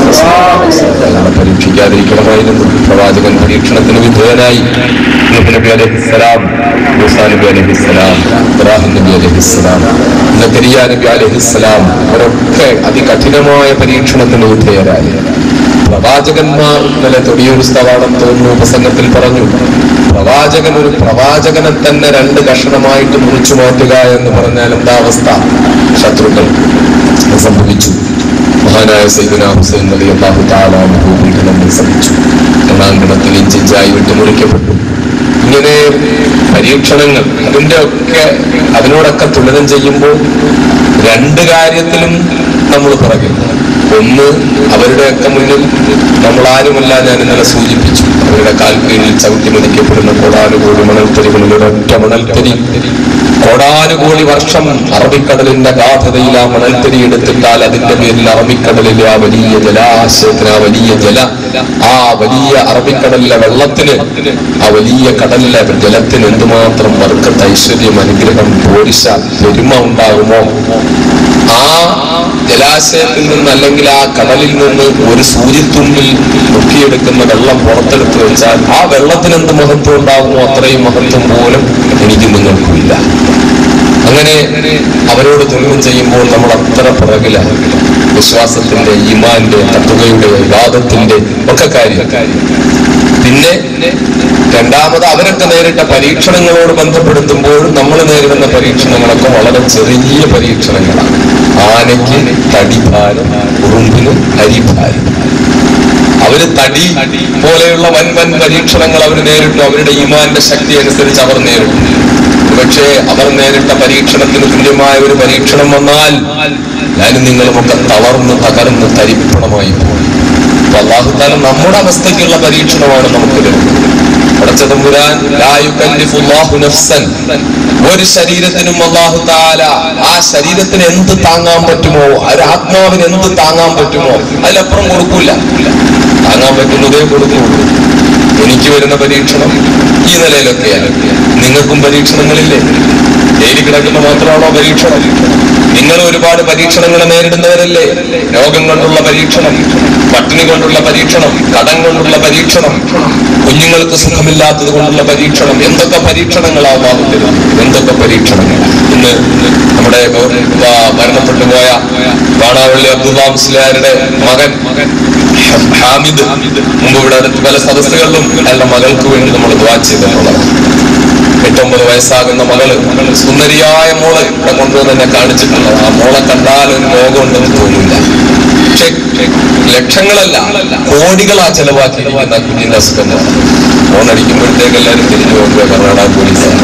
അയാളെ പരീക്ഷിക്കാതിരിക്കണമായിരുന്നു പ്രവാചകൻ പരീക്ഷണത്തിന് വിധേയനായി നൂഹ് നബി അലൈഹിസ്സലാം മൂസാ നബി അലൈഹിസ്സലാം ഇബ്രാഹിം നബി അലൈഹിസ്സലാം സക്കരിയ നബി അലൈഹിസ്സലാം അവരൊക്കെ അതികഠിനമായ പരീക്ഷണത്തിന് വിധേയരായി പ്രവാചകന്മാർ ഇന്നലെ തൊടിയൂർ സ്ഥവാടം തോന്നുന്നു പ്രസംഗത്തിൽ പറഞ്ഞു പ്രവാചകൻ ഒരു പ്രവാചകനെ തന്നെ രണ്ട് കഷണമായിട്ട് മുറിച്ചു മാറ്റുക എന്ന് പറഞ്ഞാൽ എന്താ അവസ്ഥ ശത്രുക്കൾ അത് സംഭവിച്ചു മഹാനായ സൈദുന ഹുസൈൻ അലി അള്ളാഹു താലാഹു പീഡനം ശ്രമിച്ചു ഒന്നാങ്കണത്തിൽ ഇഞ്ചിഞ്ചായി വിട്ടുമുറിക്കപ്പെട്ടു ഇങ്ങനെ പരീക്ഷണങ്ങൾ അതിന്റെ ഒക്കെ അതിനോടൊക്കെ തുലനം ചെയ്യുമ്പോൾ രണ്ട് കാര്യത്തിലും നമ്മൾ പിറകിൽ ഒന്ന് അവരുടെയൊക്കെ മുന്നിൽ നമ്മൾ ആരുമല്ല ഞാൻ ഇന്നലെ സൂചിപ്പിച്ചു അവരുടെ കാൽ കീഴിൽ ചവിട്ടി മതിക്കപ്പെടുന്ന കോടാനുകോടി മണൽത്തരികളിൽ ഒരൊറ്റ മണൽത്തരി കോടാനുകോടി വർഷം അറബിക്കടലിന്റെ ഗാധതയിൽ ആ മണൽത്തരി എടുത്തിട്ടാൽ അതിന്റെ പേരിൽ അറബിക്കടലിലെ ആ വലിയ ജലാശയത്തിന് ആ വലിയ ജല ആ വലിയ അറബിക്കടലിലെ വെള്ളത്തിന് ആ വലിയ കടലിലെ ജലത്തിന് എന്തുമാത്രം വർക്കത്ത് ഐശ്വര്യം അനുഗ്രഹം പോരിശ പെരുമ ഉണ്ടാകുമോ ആ ജലാശയത്തിൽ നിന്ന് അല്ലെങ്കിൽ ആ കടലിൽ നിന്ന് ഒരു സൂര്യത്തുമ്പിൽ മുക്കിയെടുക്കുന്ന വെള്ളം പുറത്തെടുത്ത് വെച്ചാൽ ആ വെള്ളത്തിന് എന്ത് മഹത്വം ഉണ്ടാകുമോ അത്രയും മഹത്വം പോലും എനിക്ക് നിങ്ങൾക്കും ഇല്ല അങ്ങനെ അവരോട് തുലനം ചെയ്യുമ്പോൾ നമ്മൾ അത്ര പിറകിലാണ് വിശ്വാസത്തിന്റെ ഈമാന്റെ തത്വയുടെ വിവാദത്തിന്റെ ഒക്കെ കാര്യം പിന്നെ രണ്ടാമത് അവരൊക്കെ നേരിട്ട പരീക്ഷണങ്ങളോട് ബന്ധപ്പെടുത്തുമ്പോൾ നമ്മൾ നേരിടുന്ന പരീക്ഷണങ്ങളൊക്കെ വളരെ ചെറിയ പരീക്ഷണങ്ങളാണ് ആനയ്ക്ക് തടിഭാരം ഉറുമ്പിന് അരിഭാരം അവര് തടി പോലെയുള്ള വൻ വൻ പരീക്ഷണങ്ങൾ അവർ നേരിട്ടു അവരുടെ ഈമാന്റെ ശക്തി അനുസരിച്ച് അവർ നേരിട്ടു പക്ഷേ അവർ നേരിട്ട പരീക്ഷണത്തിന് തുല്യമായ ഒരു പരീക്ഷണം വന്നാൽ ഞാനും നിങ്ങളുമൊക്കെ തളർന്ന് തകർന്ന് തരിപ്പണമായി പോയി അപ്പൊ അള്ളാഹുത്താല നമ്മുടെ അവസ്ഥയ്ക്കുള്ള പരീക്ഷണമാണ് നമുക്ക് ലഭിക്കുന്നത് പടച്ചതമ്പുരാൻ ലാ യുകല്ലിഫുല്ലാഹു നഫ്സൻ ഒരു ശരീരത്തിനും അള്ളാഹു താല ആ ശരീരത്തിന് എന്ത് താങ്ങാൻ പറ്റുമോ ഒരു ആത്മാവിന് എന്ത് താങ്ങാൻ പറ്റുമോ അതിലപ്പുറം കൊടുക്കൂല താങ്ങാൻ പറ്റുന്നതേ കൊടുക്കുള്ളൂ എനിക്ക് വരുന്ന പരീക്ഷണം ഈ നിലയിലൊക്കെയാണ് നിങ്ങൾക്കും പരീക്ഷണങ്ങളില്ലേ ജയിലിൽ കിടക്കുന്ന മാത്രമാണോ പരീക്ഷണം നിങ്ങൾ ഒരുപാട് പരീക്ഷണങ്ങൾ നേരിടുന്നവരല്ലേ രോഗം കൊണ്ടുള്ള പരീക്ഷണം പട്ടിണി കൊണ്ടുള്ള പരീക്ഷണം കടം കൊണ്ടുള്ള പരീക്ഷണം കുഞ്ഞുങ്ങൾക്ക് സുഖമില്ലാത്തത് കൊണ്ടുള്ള പരീക്ഷണം എന്തൊക്കെ പരീക്ഷണങ്ങളാവും ആവുന്നത് എന്തൊക്കെ പരീക്ഷണങ്ങൾ ഇന്ന് നമ്മുടെ ആ, മരണപ്പെട്ടു പോയ വാണാവള്ളി അബ്ദുള്ള മുസ്ലിയാരുടെ മകൻ ഹാമിദ് മുമ്പ് ഇവിടെ അടുത്ത് പല സദസ്സുകളിലും അയാളുടെ മകൾക്ക് വേണ്ടി നമ്മൾ ദ്വാ ചെയ്തിട്ടുള്ളതാണ് എട്ടൊമ്പത് വയസ്സാകുന്ന മകള് സുന്ദരിയായ മോള് ഇവിടെ കൊണ്ടുവന്ന് എന്നെ കാണിച്ചിട്ടുള്ളത് ആ മോളെ കണ്ടാൽ ഒരു രോഗമുണ്ടെന്ന് തോന്നില്ല പക്ഷെ ലക്ഷങ്ങളല്ല കോടികളാ ചെലവാക്കിയിരിക്കുന്ന ആ കുഞ്ഞിന്റെ അസുഖം ഫോണടിക്കുമ്പോഴത്തേക്ക് എല്ലാവരും തിരിഞ്ഞു നോക്കുക കർണാടക പോലീസാണ്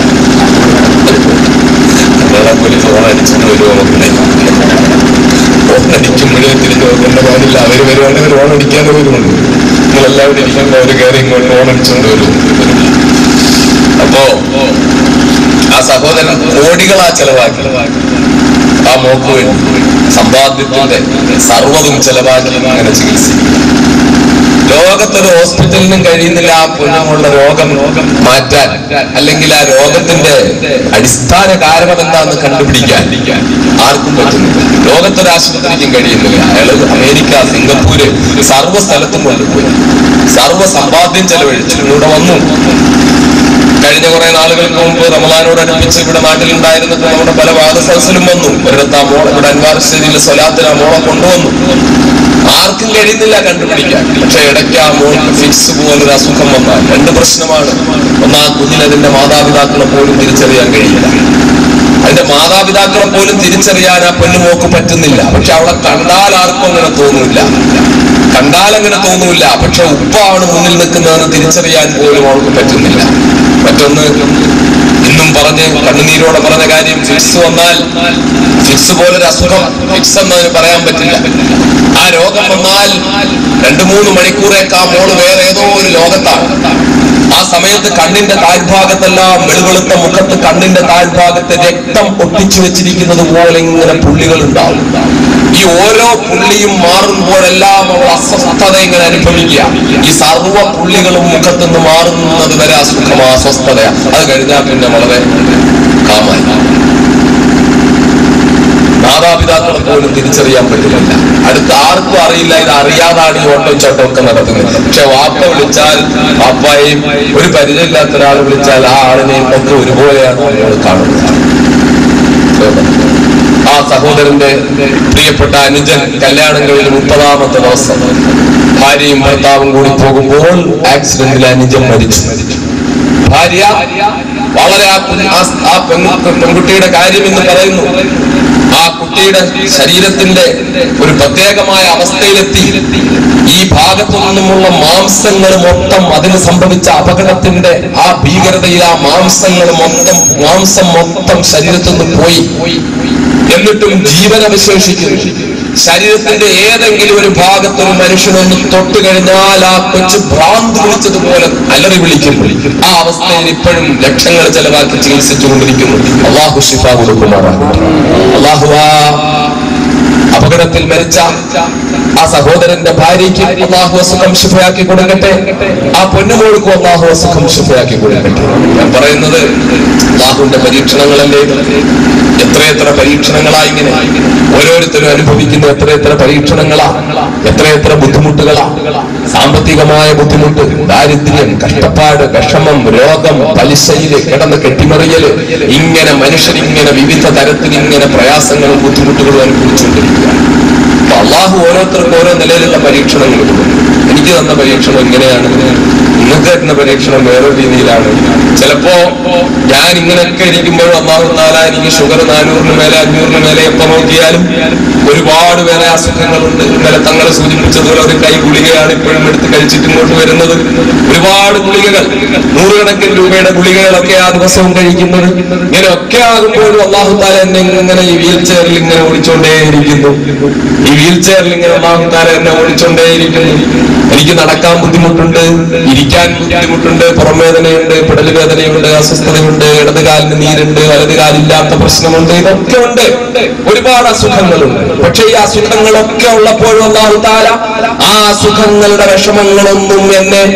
കർണാടക പോലീസ് ഫോണടിച്ചിട്ട് വരുമോ മക്കളെ ഓണടിക്കുമ്പോഴേ തിരിഞ്ഞു നോക്കേണ്ട കാര്യമില്ല അവര് വരുവാണെങ്കിൽ അവർ ഓണടിക്കാതെ വരുന്നുണ്ട് നിങ്ങളെല്ലാവരും ഇരിക്കുമ്പോൾ അവർ കയറി ഇങ്ങോട്ട് ഓണടിച്ചുകൊണ്ട് വരും അപ്പോ ആ സഹോദരൻ കോടികളാ ചെലവാക്കി ആ മോക്ക് വേണ്ടി സമ്പാദ്യത്തിന്റെ സർവ്വതും ചെലവാക്കി അങ്ങനെ ചികിത്സിക്കും ലോകത്തൊരു ഹോസ്പിറ്റലിനും കഴിയുന്നില്ല ആ പുനമുള്ള രോഗം മാറ്റാൻ അല്ലെങ്കിൽ ആ രോഗത്തിന്റെ അടിസ്ഥാന കാരണം എന്താണെന്ന് കണ്ടുപിടിക്കാൻ ആർക്കും പറ്റുന്നില്ല ലോകത്തൊരു ആശുപത്രിക്കും കഴിയുന്നില്ല അയാള് അമേരിക്ക സിംഗപ്പൂര് സർവ്വ സ്ഥലത്തും കൊണ്ടുപോയി സർവ്വ സമ്പാദ്യം ചെലവഴിച്ചു ഇവിടെ വന്നു കഴിഞ്ഞ കുറെ നാളുകൾക്ക് മുമ്പ് റമദാനോട് അടുപ്പിച്ച് ഇവിടെ നാട്ടിലുണ്ടായിരുന്നിട്ട് നമ്മുടെ പല വാദസദസ്സിലും വന്നു ഒരിടത്ത് ആ മോളെ ഇവിടെ അൻവാർശ്ശേരിയിലെ സ്വലാത്തിന് ആ മോളെ കൊണ്ടുവന്നു ആർക്കും കഴിയുന്നില്ല കണ്ടുപിടിക്കാൻ പക്ഷെ ഇടയ്ക്ക് ആ മോൾക്ക് ഫിക്സ് പോലൊരു അസുഖം വന്നാൽ രണ്ട് പ്രശ്നമാണ് ഒന്ന് ആ കുഞ്ഞിന് അതിന്റെ മാതാപിതാക്കളെ പോലും തിരിച്ചറിയാൻ കഴിയില്ല അതിന്റെ മാതാപിതാക്കളെ പോലും തിരിച്ചറിയാൻ ആ പെണ്ണുമോക്ക് പറ്റുന്നില്ല പക്ഷെ അവളെ കണ്ടാൽ ആർക്കും അങ്ങനെ തോന്നില്ല കണ്ടാൽ അങ്ങനെ തോന്നൂല പക്ഷെ ഉപ്പാണ് മുന്നിൽ നിൽക്കുന്നതെന്ന് തിരിച്ചറിയാൻ പോലും അവൾക്ക് പറ്റുന്നില്ല മറ്റൊന്ന് ഇന്നും പറഞ്ഞ് കണ്ണുനീരോടെ പറഞ്ഞ കാര്യം ഫിക്സ് വന്നാൽ ഫിക്സ് പോലൊരു അസുഖം ഫിക്സ് എന്നതിന് പറയാൻ പറ്റില്ല ആ രോഗം വന്നാൽ രണ്ടു മൂന്ന് മണിക്കൂറേക്ക് ആ മോള് വേറെ ഏതോ ഒരു ലോകത്താണ് ആ സമയത്ത് കണ്ണിന്റെ താഴ്ഭാഗത്തെല്ലാം വെളുവെളുത്ത മുഖത്ത് കണ്ണിന്റെ താഴ്ഭാഗത്ത് രക്തം ഒട്ടിച്ചു വെച്ചിരിക്കുന്നത് പോലെ ഇങ്ങനെ പുള്ളികൾ ഉണ്ടാവും ഈ ഓരോ പുള്ളിയും മാറുമ്പോഴെല്ലാം അവൾ അസ്വസ്ഥത ഇങ്ങനെ അനുഭവിക്കുക ഈ സർവ്വ പുള്ളികളും മുഖത്തുനിന്ന് മാറുന്നത് വരെ അസുഖം അസ്വസ്ഥത അത് കഴിഞ്ഞാൽ പിന്നെ വളരെ കാമായി മാതാപിതാക്കളെ പോലും തിരിച്ചറിയാൻ പറ്റുന്നില്ല അടുത്ത ആർക്കും അറിയില്ല ഇത് അറിയാതാണ് ഈ ഓട്ടോ ചോട്ടോ ഒക്കെ നടത്തുന്നത് പക്ഷെ വാപ്പ വിളിച്ചാൽ വാപ്പായും ഒരു പരിചയമില്ലാത്ത ഒരാൾ വിളിച്ചാൽ ആ ആളിനെയും ഒക്കെ ഒരുപോലെയാണ് നമ്മൾ കാണുന്നത് ആ സഹോദരന്റെ പ്രിയപ്പെട്ട അനുജൻ കല്യാണം കഴിഞ്ഞ് മുപ്പതാമത്തെ ദിവസം ഭാര്യയും ഭർത്താവും കൂടി പോകുമ്പോൾ ആക്സിഡന്റിൽ അനുജൻ മരിച്ചു ഭാര്യ വളരെ ആ കുഞ്ഞ്- ആ- ആ പെൺ- പെൺകുട്ടിയുടെ കാര്യം എന്ന് പറയുന്നു ആ കുട്ടിയുടെ ശരീരത്തിന്റെ ഒരു പ്രത്യേകമായ അവസ്ഥയിലെത്തി ഈ ഭാഗത്തു നിന്നുമുള്ള മാംസങ്ങൾ മൊത്തം അതിന് സംഭവിച്ച അപകടത്തിന്റെ ആ ഭീകരതയിൽ ആ മാംസങ്ങൾ മൊത്തം മാംസം മൊത്തം ശരീരത്തിൽ നിന്ന് പോയി എന്നിട്ടും ജീവൻ അവശേഷിക്കുന്നു ശരീരത്തിന്റെ ഏതെങ്കിലും ഒരു ഭാഗത്ത് ഒരു മനുഷ്യനൊന്ന് തൊട്ട് കഴിഞ്ഞാൽ ആ കൊച്ചു ഭ്രാന്ത് വിളിച്ചതുപോലെ അലറി വിളിക്കും ആ അവസ്ഥയിൽ ഇപ്പോഴും ലക്ഷങ്ങൾ ചെലവാക്കി ചികിത്സിച്ചുകൊണ്ടിരിക്കുന്നു അള്ളാഹു ഷിഫ കൊടുക്കുമാറാകട്ടെ അള്ളാഹു ആ അപകടത്തിൽ മരിച്ച ആ സഹോദരന്റെ ഭാര്യയ്ക്ക് അള്ളാഹു അസുഖം ശുഭയാക്കി കൊടുക്കട്ടെ ആ പൊന്നുമോൾക്കും അള്ളാഹു അസുഖം ശുഭയാക്കി കൊടുക്കട്ടെ ഞാൻ പറയുന്നത് അള്ളാഹുവിന്റെ പരീക്ഷണങ്ങളല്ലേ ഇത്? എത്രയെത്ര പരീക്ഷണങ്ങളാ ഇങ്ങനെ ഓരോരുത്തരും അനുഭവിക്കുന്ന എത്രയെത്ര പരീക്ഷണങ്ങളാ എത്രയെത്ര ബുദ്ധിമുട്ടുകളാ സാമ്പത്തികമായ ബുദ്ധിമുട്ട് ദാരിദ്ര്യം കഷ്ടപ്പാട് വിഷമം രോഗം പലിശയില് കിടന്ന് കെട്ടിമറിയല് ഇങ്ങനെ മനുഷ്യരിങ്ങനെ വിവിധ തരത്തിൽ ഇങ്ങനെ പ്രയാസങ്ങളും ബുദ്ധിമുട്ടുകളും അനുഭവിച്ചുകൊണ്ടിരിക്കുക അപ്പൊ അള്ളാഹു ഓരോരുത്തർക്കും ഓരോ നിലയിലുള്ള പരീക്ഷണങ്ങൾ കൊടുക്കും എനിക്ക് തന്ന പരീക്ഷണം ഇങ്ങനെയാണ് നിങ്ങൾക്ക് തരുന്ന പരീക്ഷണം വേറെ രീതിയിലാണ് ചിലപ്പോ ഞാൻ ഇങ്ങനെയൊക്കെ ഇരിക്കുമ്പോഴും അള്ളാഹു താല എനിക്ക് ഷുഗർ നാനൂറിന് മേലെ അഞ്ഞൂറിന് മേലെ എപ്പോ നോക്കിയാലും ഒരുപാട് വേറെ അസുഖങ്ങളുണ്ട് ഇന്നലെ തങ്ങളെ സൂചിപ്പിച്ചതുപോലെ ഒരു കൈ ഗുളികയാണ് ഇപ്പോഴും എടുത്ത് കഴിച്ചിട്ട് ഇങ്ങോട്ട് വരുന്നത് ഒരുപാട് ഗുളികകൾ നൂറുകണക്കിന് രൂപയുടെ ഗുളികകളൊക്കെ ആ ദിവസവും കഴിക്കുന്നത് ഇങ്ങനെയൊക്കെ ആകുമ്പോഴും അള്ളാഹു താല എന്നെ ഇങ്ങനെ ഈ വീൽ ചെയറിൽ ഇങ്ങനെ ഓടിച്ചോണ്ടേയിരിക്കുന്നു ഈ വീൽ ചെയറിൽ ഇങ്ങനെ അള്ളാഹു താല എന്നെ ഓടിച്ചോണ്ടേയിരിക്കുന്നു എനിക്ക് നടക്കാൻ ബുദ്ധിമുട്ടുണ്ട് ഇരിക്കാൻ ബുദ്ധിമുട്ടുണ്ട് പുറം വേദനയുണ്ട് പിടൽ വേദനയുണ്ട് അസ്വസ്ഥതയുണ്ട് ഇടത് കാലിന് നീരുണ്ട് വലത് കാലില്ലാത്ത പ്രശ്നമുണ്ട് ഇതൊക്കെ ഉണ്ട് ഒരുപാട് അസുഖങ്ങളുണ്ട് പക്ഷെ ഈ അസുഖങ്ങളൊക്കെ ഉള്ളപ്പോഴും അള്ളാഹു താല ആ അസുഖങ്ങളുടെ വിഷമങ്ങളൊന്നും എന്നെ കൂടെ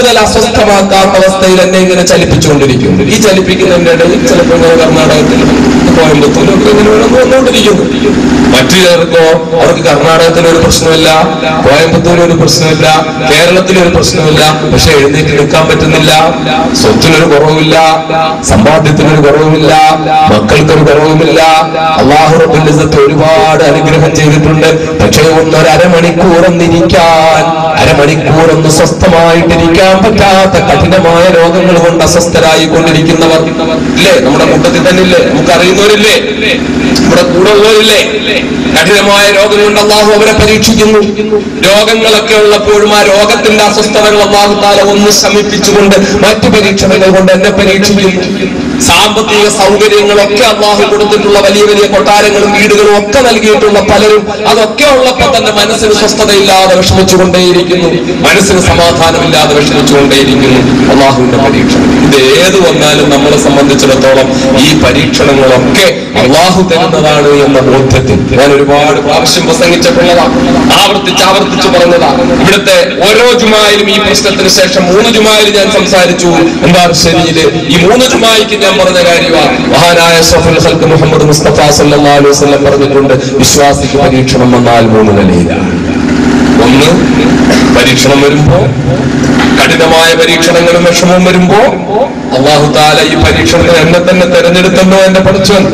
കൂടുതൽ അസ്വസ്ഥമാക്കാത്ത അവസ്ഥയിൽ എന്നെ ഇങ്ങനെ ചലിപ്പിച്ചുകൊണ്ടിരിക്കും ഈ ചലിപ്പിക്കുന്നതിന്റെ ഇടയിൽ ചിലപ്പോൾ ഇങ്ങനെ കർണാടകത്തിലും കോയമ്പത്തൂരും ഒക്കെ ഇങ്ങനെ ഓരോന്ന് വന്നുകൊണ്ടിരിക്കുന്നു മറ്റു ചിലർക്കോ അവർക്ക് കർണാടകത്തിൽ ഒരു പ്രശ്നമില്ല കോയമ്പത്തൂർ ഒരു പ്രശ്നമില്ല കേരളത്തിൽ ഒരു പ്രശ്നമില്ല പക്ഷെ എഴുന്നേറ്റ് നിൽക്കാൻ പറ്റുന്നില്ല സ്വത്തിനൊരു കുറവുമില്ല സമ്പാദ്യത്തിനൊരു കുറവുമില്ല മക്കൾക്കൊരു കുറവുമില്ല അള്ളാഹു റബ്ബുൽ ഇസ്സത്ത് ഒരുപാട് അനുഗ്രഹം ചെയ്തിട്ടുണ്ട് പക്ഷേ ഒന്നൊരു അരമണിക്കൂർ ഒന്നിരിക്കാൻ അരമണിക്കൂർ ഒന്ന് സ്വസ്ഥമായിട്ടിരിക്കാൻ പറ്റാത്ത കഠിനമായ രോഗങ്ങൾ കൊണ്ട് അസ്വസ്ഥരായി കൊണ്ടിരിക്കുന്നവർ ഇല്ലേ നമ്മുടെ കൂട്ടത്തിൽ തന്നെ ഇല്ലേ നമുക്ക് അറിയുന്നവരില്ലേ നമ്മുടെ കൂടെ ഉള്ളവരില്ലേ കഠിനമായ രോഗം കൊണ്ട് അള്ളാഹു അവരെ പരീക്ഷിക്കുന്നു രോഗങ്ങളൊക്കെ ഉള്ളപ്പോഴും ആ രോഗത്തിന്റെ അസ്വസ്ഥതകൾ അള്ളാഹു താല ഒന്ന് ശമിപ്പിച്ചുകൊണ്ട് മറ്റു പരീക്ഷണങ്ങൾ കൊണ്ട് എന്നെ പരീക്ഷിക്കുന്നു സാമ്പത്തിക സൗകര്യങ്ങളൊക്കെ അള്ളാഹു കൊടുത്തിട്ടുള്ള വലിയ വലിയ കൊട്ടാരങ്ങളും വീടുകളും ഒക്കെ നൽകിയിട്ടുള്ള പലരും അതൊക്കെ ഉള്ളപ്പോൾ തന്നെ മനസ്സിന് സ്വസ്ഥതയില്ലാതെ വിഷമിച്ചുകൊണ്ടേയിരിക്കുന്നു മനസ്സിന് സമാധാനമില്ലാതെ വിഷമിച്ചുകൊണ്ടേയിരിക്കുന്നു അള്ളാഹുവിന്റെ പരീക്ഷണം ഇത് ഏത് വന്നാലും നമ്മളെ സംബന്ധിച്ചിടത്തോളം ഈ പരീക്ഷണങ്ങളൊക്കെ അള്ളാഹു തരുന്നതാണ് എന്ന ബോധ്യത്തിൽ ഞാൻ ഒരുപാട് പ്രാവശ്യം പ്രസംഗിച്ചിട്ടുള്ളതാണ് ആവർത്തിച്ച് ആവർത്തിച്ച് പറഞ്ഞതാണ് ഇവിടുത്തെ ഓരോ ജുമായിലും ഈ പ്രശ്നത്തിന് ശേഷം മൂന്ന് ജുമായിൽ ഞാൻ സംസാരിച്ചു എന്താ ശരിയില് ഈ മൂന്ന് ജുമായിക്ക് ഞാൻ പറഞ്ഞ കാര്യമാണ് മഹാനായ സഫുൽ ഹൽക്ക് മുഹമ്മദ് മുസ്തഫ സല്ലല്ലാഹു അലൈഹി വസല്ലം പറഞ്ഞിട്ടുണ്ട് വിശ്വാസിക്ക് പരീക്ഷണം വന്നാൽ മൂന്ന് നിലയിലാണ് ഒന്ന് പരീക്ഷണം വരുമ്പോ കഠിനമായ പരീക്ഷണങ്ങളും വിഷമവും വരുമ്പോ അള്ളാഹു താല ഈ പരീക്ഷണത്തിന് എന്നെ തന്നെ തെരഞ്ഞെടുത്തല്ലോ എന്റെ പടച്ചവൻ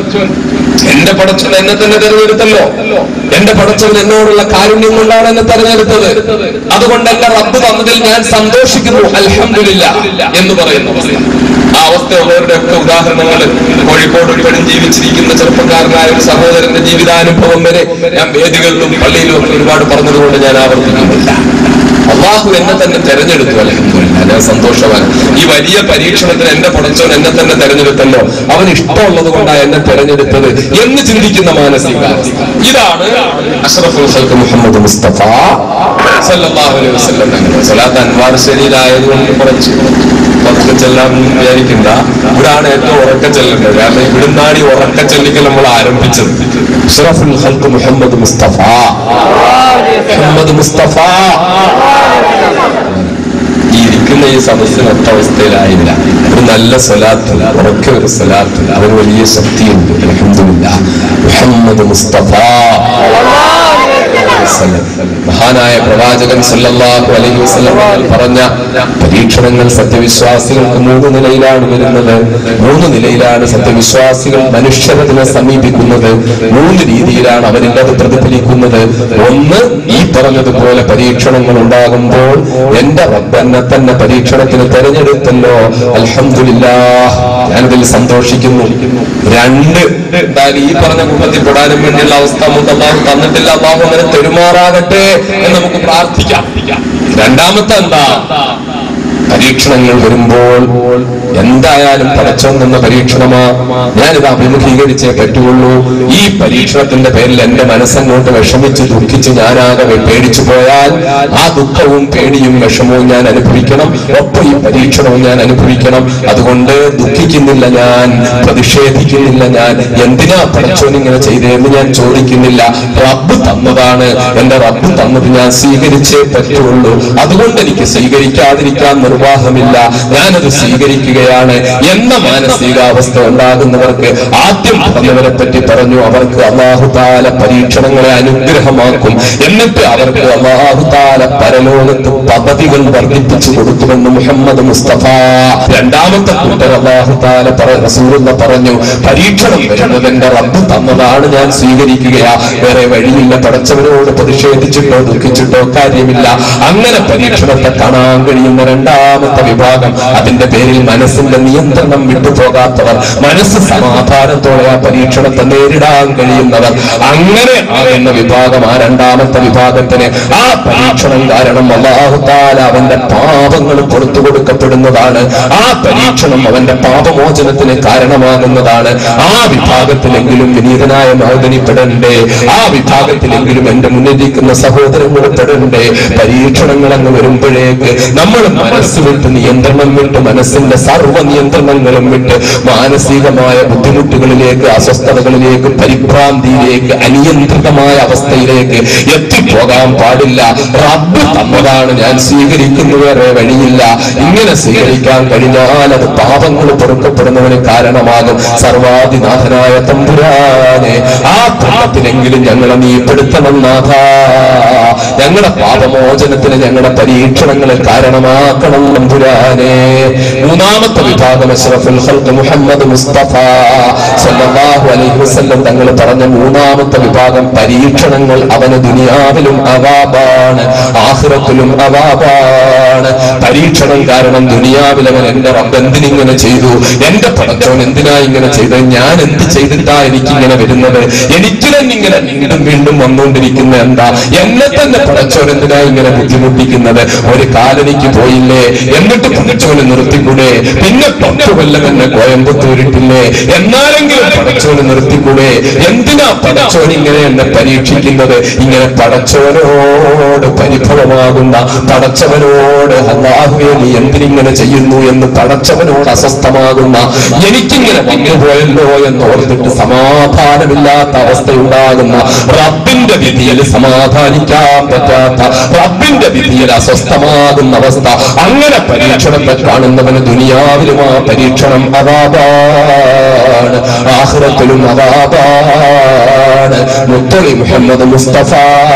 എന്റെ പടച്ചവൻ എന്നെ തന്നെ തെരഞ്ഞെടുത്തല്ലോ എന്റെ പടച്ചവൻ എന്നോടുള്ള കാരുണ്യം കൊണ്ടാണ് എന്നെ തെരഞ്ഞെടുത്തത് അതുകൊണ്ട് എന്റെ റബ്ബ് തന്നതിൽ ഞാൻ സന്തോഷിക്കുന്നു അൽഹംദുലില്ല എന്ന് പറയുന്നു അവസ്ഥ ആ അവസ്ഥയുള്ളവരുടെ ഒക്കെ ഉദാഹരണങ്ങൾ കോഴിക്കോട് ഇപ്പോഴും ജീവിച്ചിരിക്കുന്ന ചെറുപ്പക്കാരനായ ഒരു സഹോദരന്റെ ജീവിതാനുഭവം വരെ ഞാൻ വേദികളിലും പള്ളിയിലും ഒക്കെ ഒരുപാട് പറഞ്ഞതുകൊണ്ട് ഞാൻ ആവർത്തിക്കുന്നില്ല അള്ളാഹു എന്നെ തന്നെ തെരഞ്ഞെടുത്തു അലഹമില്ല ഞാൻ സന്തോഷവാൻ ഈ വലിയ പരീക്ഷണത്തിന് എന്റെ പടച്ചവൻ എന്നെ തന്നെ തെരഞ്ഞെടുത്തല്ലോ അവൻ ഇഷ്ടമുള്ളത് കൊണ്ടാണ് എന്നെ തെരഞ്ഞെടുത്തത് എന്ന് ചിന്തിക്കുന്ന മാനസികാവസ്ഥ ഇതാണ് അഷ്റഫുൽ ഖൽഖ് മുഹമ്മദ് മുസ്തഫ സല്ലല്ലാഹു അലൈഹി വസല്ലം തങ്ങൾ സ്വലാത്ത് അൻവാർ ശരീരായതുകൊണ്ട് കുറച്ച് പതുക്കെ ചെല്ലാൻ വിചാരിക്കണ്ട ഇവിടാണ് ഏറ്റവും ഉറക്ക ചെല്ലേണ്ടത് കാരണം ഇവിടുന്നാണ് ഈ ഉറക്ക ചെല്ലിക്കൽ നമ്മൾ ആരംഭിച്ചത് അഷ്റഫുൽ ഖൽഖ് മുഹമ്മദ് മുസ്തഫ മുഹമ്മദ് മുസ്തഫ ഈ ഇരിക്കുന്ന ഈ സദസ്സിന് ഒത്ത അവസ്ഥയിലായില്ല ഒരു നല്ല സ്വലാത്ത് ഉറക്കെ ഒരു സ്വലാത്ത് അവന് വലിയ ശക്തിയുണ്ട് അൽഹംദുലില്ലാ മുഹമ്മദ് മുസ്തഫ മഹാനായ പ്രവാചകൻ സല്ലല്ലാഹു അലൈഹി വസല്ലം പറഞ്ഞ പരീക്ഷണങ്ങൾ സത്യവിശ്വാസികൾക്ക് മൂന്ന് നിലയിലാണ് വരുന്നത് മൂന്ന് നിലയിലാണ് സത്യവിശ്വാസികൾ മനുഷ്യരതിനെ സമീപിക്കുന്നത് മൂന്ന് രീതിയിലാണ് അവരിൽ അത് പ്രതിഫലിക്കുന്നത് ഒന്ന് ഈ പറഞ്ഞതുപോലെ പരീക്ഷണങ്ങൾ ഉണ്ടാകുമ്പോൾ എന്റെ റബ്ബ് എന്നെ തന്നെ പരീക്ഷണത്തിന് തെരഞ്ഞെടുത്തല്ലോ അൽഹംദുലില്ലാ ഞാനതിൽ സന്തോഷിക്കുന്നു രണ്ട് എന്തായാലും ഈ പറഞ്ഞ കൂട്ടത്തിൽ പെടാനും വേണ്ടിയുള്ള അവസ്ഥ നമുക്ക് അള്ളാഹു തന്നിട്ടില്ല അള്ളാഹു അങ്ങനെ തെരുമാറാകട്ടെ എന്ന് നമുക്ക് പ്രാർത്ഥിക്കാം രണ്ടാമത്തെ എന്താ പരീക്ഷണങ്ങൾ വരുമ്പോൾ എന്തായാലും പടച്ചോൻ എന്ന പരീക്ഷണമാ ഞാനിത് അഭിമുഖീകരിച്ചേ പറ്റുള്ളൂ ഈ പരീക്ഷണത്തിന്റെ പേരിൽ എന്റെ മനസ്സങ്ങോട്ട് വിഷമിച്ച് ദുഃഖിച്ച് ഞാനാകെ പേടിച്ചു പോയാൽ ആ ദുഃഖവും പേടിയും വിഷമവും ഞാൻ അനുഭവിക്കണം ഒപ്പം ഈ പരീക്ഷണവും ഞാൻ അനുഭവിക്കണം അതുകൊണ്ട് ദുഃഖിക്കുന്നില്ല ഞാൻ പ്രതിഷേധിക്കുന്നില്ല ഞാൻ എന്തിനാ പടച്ചോൻ ഇങ്ങനെ ചെയ്തതെന്ന് ഞാൻ ചോദിക്കുന്നില്ല റബ്ബ് തന്നതാണ് എന്റെ റബ്ബ് തന്നത് ഞാൻ സ്വീകരിച്ചേ പറ്റുള്ളൂ അതുകൊണ്ട് എനിക്ക് സ്വീകരിക്കാതിരിക്കാൻ നിർവാഹമില്ല ഞാനത് സ്വീകരിക്കുകയാണ് എന്ന മാനസികാവസ്ഥ ഉണ്ടാകുന്നവർക്ക് ആദ്യം പറഞ്ഞവരെ പറ്റി പറഞ്ഞു അവർക്ക് അള്ളാഹുതാല പരീക്ഷണങ്ങളെ അനുഗ്രഹമാക്കും എന്നിട്ട് അവർക്ക് അള്ളാഹുതാല പരലോകത്ത് പദ്ധതികൾ വർദ്ധിപ്പിച്ചു കൊടുക്കുമെന്ന് മുഹമ്മദ് മുസ്തഫ രണ്ടാമത്തെ കൂട്ടർ അള്ളാഹുതാല റസൂലുള്ള പറഞ്ഞു പരീക്ഷണം വരുന്നത് എന്റെ റബ്ബ് തന്നതാണ് ഞാൻ സ്വീകരിക്കുകയാ വേറെ വഴിയില്ല പടച്ചവനോട് പ്രതിഷേധിച്ചിട്ടോ ദുഃഖിച്ചിട്ടോ കാര്യമില്ല അങ്ങനെ പരീക്ഷണത്തെ കാണാൻ കഴിയുന്ന രണ്ടാമത്തെ വിഭാഗം അതിന്റെ പേരിൽ മനസ്സിന്റെ നിയന്ത്രണം വിട്ടുപോകാത്തവർ മനസ്സ് സമാധാനത്തോടെ ആ പരീക്ഷണത്തെ നേരിടാൻ കഴിയുന്നവർ അങ്ങനെ ആകുന്ന വിഭാഗം ആ രണ്ടാമത്തെ വിഭാഗത്തിന് ആ പരീക്ഷണം കാരണം അള്ളാഹുത്താല അവന്റെ പാപങ്ങൾ പുറത്തു കൊടുക്കപ്പെടുന്നതാണ് ആ പരീക്ഷണം അവന്റെ പാപമോചനത്തിന് കാരണമാകുന്നതാണ് ആ വിഭാഗത്തിലെങ്കിലും വിനീതനായ മഹോദനിപ്പെടണ്ടേ ആ വിഭാഗത്തിലെങ്കിലും എന്റെ മുന്നിലിരിക്കുന്ന സഹോദരങ്ങൾ പെടണ്ടേ പരീക്ഷണങ്ങൾ അങ്ങ് വരുമ്പോഴേക്ക് നമ്മൾ മനസ്സ് മനസ്സ് വിട്ട് നിയന്ത്രണം വിട്ട് മനസ്സിന്റെ സർവ്വ നിയന്ത്രണങ്ങളും വിട്ട് മാനസികമായ ബുദ്ധിമുട്ടുകളിലേക്ക് അസ്വസ്ഥതകളിലേക്ക് പരിഭ്രാന്തിയിലേക്ക് അനിയന്ത്രിതമായ അവസ്ഥയിലേക്ക് എത്തിപ്പോകാൻ പാടില്ല റബ്ബ് തന്നതാണ് ഞാൻ സ്വീകരിക്കുന്നു വേറെ വഴിയില്ല ഇങ്ങനെ സ്വീകരിക്കാൻ കഴിഞ്ഞാൽ അത് പാപങ്ങൾ പൊറുക്കപ്പെടുന്നതിന് കാരണമാകും സർവാധിനാഥനായ തമ്പുരാനെ ആ തള്ളത്തിലെങ്കിലും ഞങ്ങളെ നീ പെടുത്തണം നാഥ ഞങ്ങളുടെ പാപമോചനത്തിന് ഞങ്ങളുടെ പരീക്ഷണങ്ങളെ കാരണമാക്കണം തമ്പുരാനെ മൂന്നാമത്തെ വിഭാഗം അഷ്റഫുൽ ഖൽഖ് മുഹമ്മദ് മുസ്തഫ സല്ലല്ലാഹു അലൈഹി വസല്ലം തങ്ങൾ പറഞ്ഞ മൂന്നാമത്തെ വിഭാഗം പരീക്ഷണങ്ങൾ അവന് ദുനിയാവിലും അവാബാണ് ആഖിറത്തിലും അവാബാണ് പരീക്ഷണം കാരണം ദുനിയാവിൽ അവൻ എന്റെ റബ്ബ് എന്തിനിങ്ങനെ ചെയ്തു എന്റെ പടച്ചോൻ എന്തിനാ ഇങ്ങനെ ചെയ്തത് ഞാൻ എന്ത് ചെയ്തിട്ടാ എനിക്കിങ്ങനെ വരുന്നത് എനിക്ക് തന്നെ ഇങ്ങനെ വീണ്ടും വീണ്ടും വന്നുകൊണ്ടിരിക്കുന്ന എന്താ എന്നെ തന്നെ പടച്ചോൻ എന്തിനാ ഇങ്ങനെ ബുദ്ധിമുട്ടിക്കുന്നത് ഒരു കാലനിക്ക് പോയില്ലേ എന്നിട്ട് പടച്ചോന് നിർത്തിക്കൂടെ പിന്നെ പത്ത് കൊല്ലം എന്നെ കോയമ്പത്തൂരിട്ടില്ലേ എന്നാലെങ്കിലും പടച്ചോന് നിർത്തിക്കൂടെ എന്തിനാ പടച്ചോൻ ഇങ്ങനെ എന്നെ പരീക്ഷിക്കുന്നത് ഇങ്ങനെ പടച്ചോനോട് പരിഭവമാകുന്ന പടച്ചവനോട് അള്ളാഹുവേ നീ എന്തിനിങ്ങനെ ചെയ്യുന്നു എന്ന് പടച്ചവനോട് അസ്വസ്ഥമാകുന്ന എനിക്കിങ്ങനെ വന്നുപോയല്ലോ എന്ന് ഓർത്തിട്ട് സമാധാനമില്ലാത്ത അവസ്ഥയുണ്ടാകുന്ന റബ്ബിന്റെ വിധിയിൽ സമാധാനിക്കാൻ പറ്റാത്ത റബ്ബിന്റെ വിധിയിൽ അസ്വസ്ഥമാകുന്ന അവസ്ഥ അങ്ങനെ പരീക്ഷണത്തെ കാണുന്നവന് ദുനിയാവിലും ആ പരീക്ഷണം അതാപാണ് ആഹ്റത്തിലും അതാപാണ് മുത്തളി മുഹമ്മദ് മുസ്തഫ